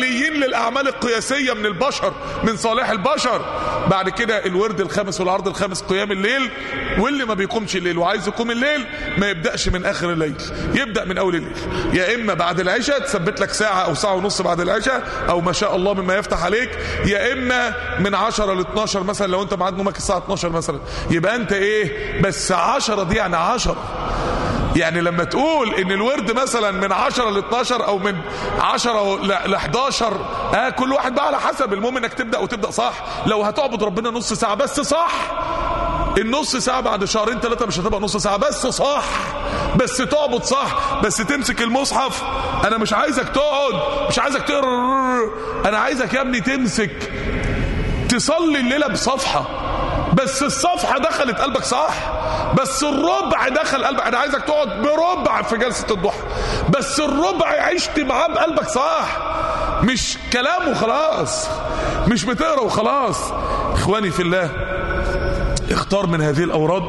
مبنيين للاعمال القياسيه من البشر من صالح البشر بعد كده الورد الخامس والعرض الخامس قيام الليل واللي ما بيقومش الليل وعايز يقوم الليل ما يبداش من اخر الليل يبدا من اول الليل يا اما بعد العشاء تثبت لك ساعه او ساعه ونص بعد العشاء او ما شاء الله مما يفتح عليك يا اما من 10 ل 12 مثلا لو انت ميعاد نومك الساعه 12 مثلا يبقى انت ايه بس 10 دي يعني 10 يعني لما تقول ان الورد مثلا من 10 ل 12 او من 10 ل 11 آه كل واحد بقى على حسب المهم انك تبدا وتبدا صح لو هتعبد ربنا نص ساعه بس صح النص ساعة بعد شهرين ثلاثة مش هتبقى نص ساعة بس صح بس تعبد صح بس تمسك المصحف انا مش عايزك تقعد مش عايزك تقرا انا عايزك يا ابني تمسك تصلي الليلة بصفحة بس الصفحة دخلت قلبك صح بس الربع دخل قلبك انا عايزك تقعد بربع في جلسة الضحى بس الربع عشت معاه بقلبك صح مش كلام وخلاص مش بتقرا وخلاص اخواني في الله اختار من هذه الاوراد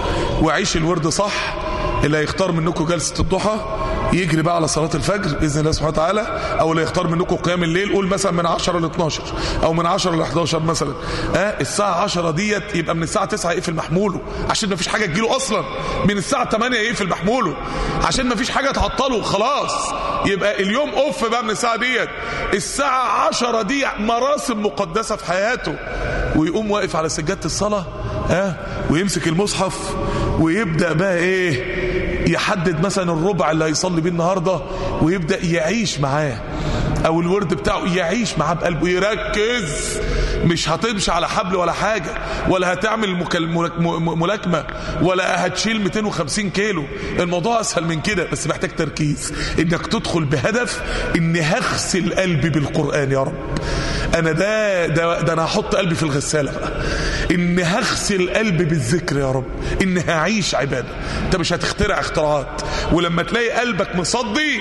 وعيش الورد صح اللي هيختار منكم جلسة الضحى يجري بقى على صلاة الفجر بإذن الله سبحانه وتعالى أو اللي يختار منكم قيام الليل قول مثلا من 10 ل 12 أو من 10 ل 11 مثلا آه الساعة 10 ديت يبقى من الساعة 9 يقفل محموله عشان ما فيش حاجة تجيله أصلا من الساعة 8 يقفل محموله عشان ما فيش حاجة تعطله خلاص يبقى اليوم أوف بقى من الساعة ديت الساعة 10 دي مراسم مقدسة في حياته ويقوم واقف على سجادة الصلاة ها ويمسك المصحف ويبدأ بقى ايه يحدد مثلا الربع اللي هيصلي بيه النهاردة ويبدأ يعيش معاه او الورد بتاعه يعيش معاه بقلبه يركز مش هتمشي على حبل ولا حاجة ولا هتعمل مكال- ملاك- م- ملاكمة ولا هتشيل 250 كيلو الموضوع اسهل من كده بس محتاج تركيز انك تدخل بهدف اني هغسل قلبي بالقرآن يا رب انا ده ده, ده انا هحط قلبي في الغسالة بقى اني هغسل قلبي بالذكر يا رب اني هعيش عبادة انت مش هتخترع اختراعات ولما تلاقي قلبك مصدي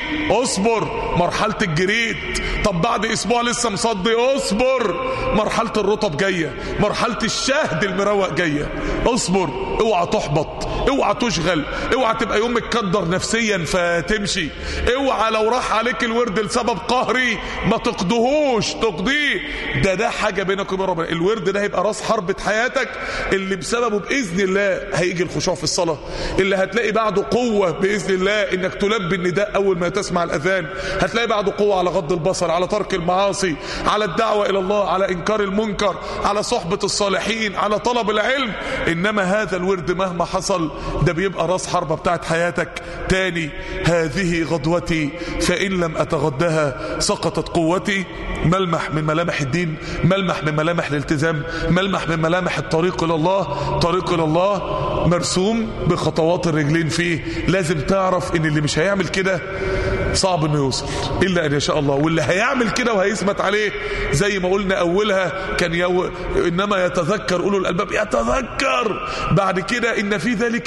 اصبر مرحلة الجريد طب بعد اسبوع لسه مصدي اصبر مرحلة الرطب جاية مرحلة الشهد المروق جاية اصبر اوعى تحبط اوعى تشغل اوعى تبقى يوم متكدر نفسيا فتمشي اوعى لو راح عليك الورد لسبب قهري ما تقضيهوش تقضيه ده ده حاجة بينك وبين ربنا الورد ده هيبقى راس حربة حياتك اللي بسببه بإذن الله هيجي الخشوع في الصلاة اللي هتلاقي بعده قوة بإذن الله انك تلبي النداء اول ما تسمع الاذان هتلاقي بعده قوة على غض البصر على ترك المعاصي على الدعوة الى الله على انكار المنكر على صحبة الصالحين على طلب العلم انما هذا الورد مهما حصل ده بيبقى راس حربة بتاعت حياتك تاني هذه غدوتي فإن لم أتغدها سقطت قوتي ملمح من ملامح الدين ملمح من ملامح الالتزام ملمح من ملامح الطريق إلى الله طريق إلى الله مرسوم بخطوات الرجلين فيه لازم تعرف ان اللي مش هيعمل كده صعب انه يوصل الا ان يشاء الله واللي هيعمل كده وهيثبت عليه زي ما قلنا اولها كان يو... انما يتذكر اولو الالباب يتذكر بعد كده ان في ذلك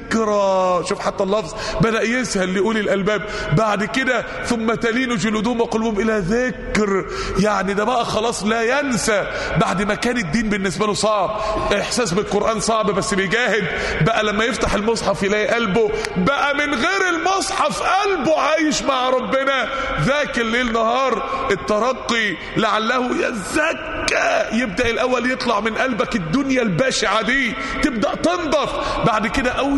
لذكرى شوف حتى اللفظ بدا يسهل لاولي الالباب بعد كده ثم تلين جلودهم وقلوبهم الى ذكر يعني ده بقى خلاص لا ينسى بعد ما كان الدين بالنسبه له صعب احساس بالقران صعب بس بيجاهد بقى لما يفتح المصحف يلاقي قلبه بقى من غير المصحف قلبه عايش مع ربنا ذاك الليل نهار الترقي لعله يزكى يبدا الاول يطلع من قلبك الدنيا البشعه دي تبدا تنضف بعد كده او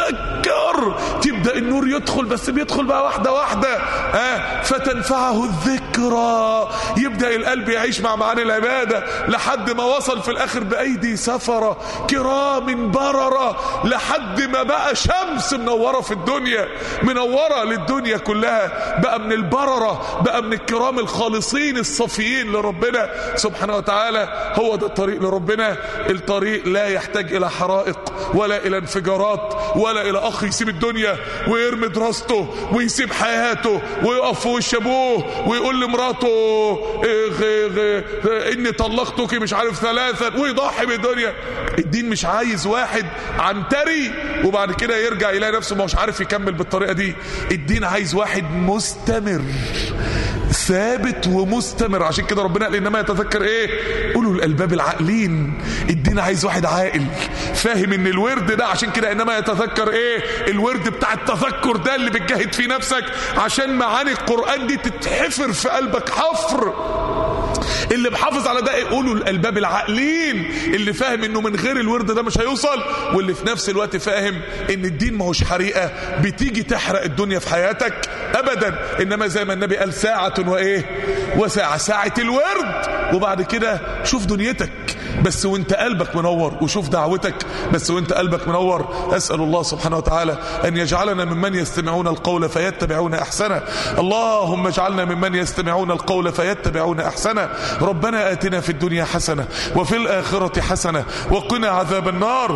يذكر تبدا النور يدخل بس بيدخل بقى واحده واحده آه فتنفعه الذكرى يبدا القلب يعيش مع معاني العباده لحد ما وصل في الاخر بايدي سفره كرام برره لحد ما بقى شمس منوره في الدنيا منوره للدنيا كلها بقى من البرره بقى من الكرام الخالصين الصفيين لربنا سبحانه وتعالى هو ده الطريق لربنا الطريق لا يحتاج الى حرائق ولا الى انفجارات ولا الى اخ يسيب الدنيا ويرمي دراسته ويسيب حياته ويقف في وش ابوه ويقول لمراته إيه غ- غ- غ- اني طلقتك مش عارف ثلاثا ويضحي بالدنيا الدين مش عايز واحد عنتري وبعد كده يرجع يلاقي نفسه مش عارف يكمل بالطريقه دي الدين عايز واحد مستمر ثابت ومستمر عشان كده ربنا قال انما يتذكر ايه قولوا الالباب العاقلين الدين الدين عايز واحد عاقل فاهم ان الورد ده عشان كده انما يتذكر ايه الورد بتاع التذكر ده اللي بتجاهد فيه نفسك عشان معاني القرآن دي تتحفر في قلبك حفر اللي محافظ على ده يقولوا الالباب العاقلين اللي فاهم انه من غير الورد ده مش هيوصل واللي في نفس الوقت فاهم ان الدين ما هوش حريقه بتيجي تحرق الدنيا في حياتك ابدا انما زي ما النبي قال ساعه وايه وساعه ساعه الورد وبعد كده شوف دنيتك بس وانت قلبك منور وشوف دعوتك بس وانت قلبك منور اسال الله سبحانه وتعالى ان يجعلنا ممن يستمعون القول فيتبعون احسنه اللهم اجعلنا ممن يستمعون القول فيتبعون احسنه ربنا اتنا في الدنيا حسنه وفي الاخره حسنه وقنا عذاب النار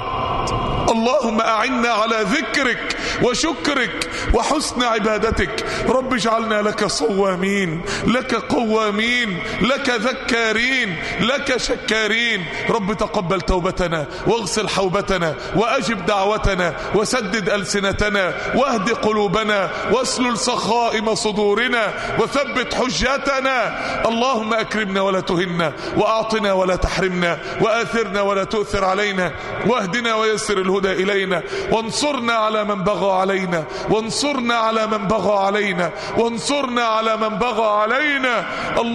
اللهم اعنا على ذكرك وشكرك وحسن عبادتك رب اجعلنا لك صوامين لك قوامين لك ذكارين لك شكارين رب تقبل توبتنا واغسل حوبتنا واجب دعوتنا وسدد السنتنا واهد قلوبنا واسلل سخائم صدورنا وثبت حجتنا اللهم اكرمنا ولا تهنا واعطنا ولا تحرمنا واثرنا ولا تؤثر علينا واهدنا ويسر الهدى الينا وانصرنا على من بغى علينا وانصرنا على من بغى علينا وانصرنا على من بغى علينا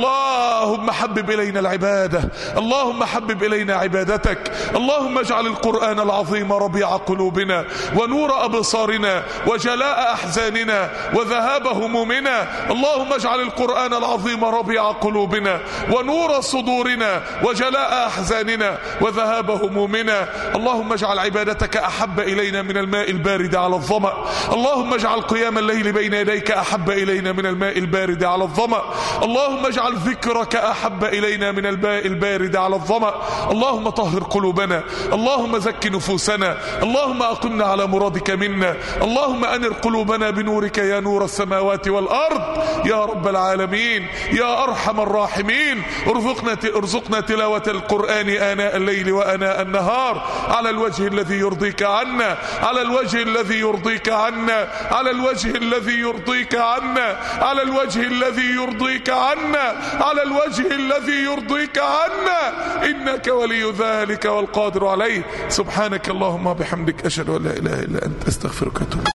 اللهم حبب الينا العباده اللهم حبب الينا عبادتك اللهم اجعل القران العظيم ربيع قلوبنا ونور ابصارنا وجلاء احزاننا وذهاب همومنا اللهم اجعل القران العظيم ربيع قلوبنا ونور صدورنا وجلاء احزاننا وذهاب همومنا اللهم اجعل عبادتك احب الينا من الماء البارد على الظما اللهم اجعل قيام الليل بين يديك احب الينا من الماء البارد على الظما اللهم اجعل ذكرك احب الينا من الماء البارد على الظما اللهم طهر قلوبنا اللهم زك نفوسنا اللهم اقمنا على مرادك منا اللهم انر قلوبنا بنورك يا نور السماوات والارض يا رب العالمين يا ارحم الراحمين ارزقنا ارزقنا تلاوه القران اناء الليل واناء النهار على الوجه الذي يرضيك عنا على الوجه الذي يرضيك عنا على الوجه الذي يرضيك عنا على الوجه الذي يرضيك عنا على الوجه الذي يرضيك عنا انك ولي ذلك والقادر عليه سبحانك اللهم وبحمدك اشهد ان لا اله الا انت استغفرك واتوب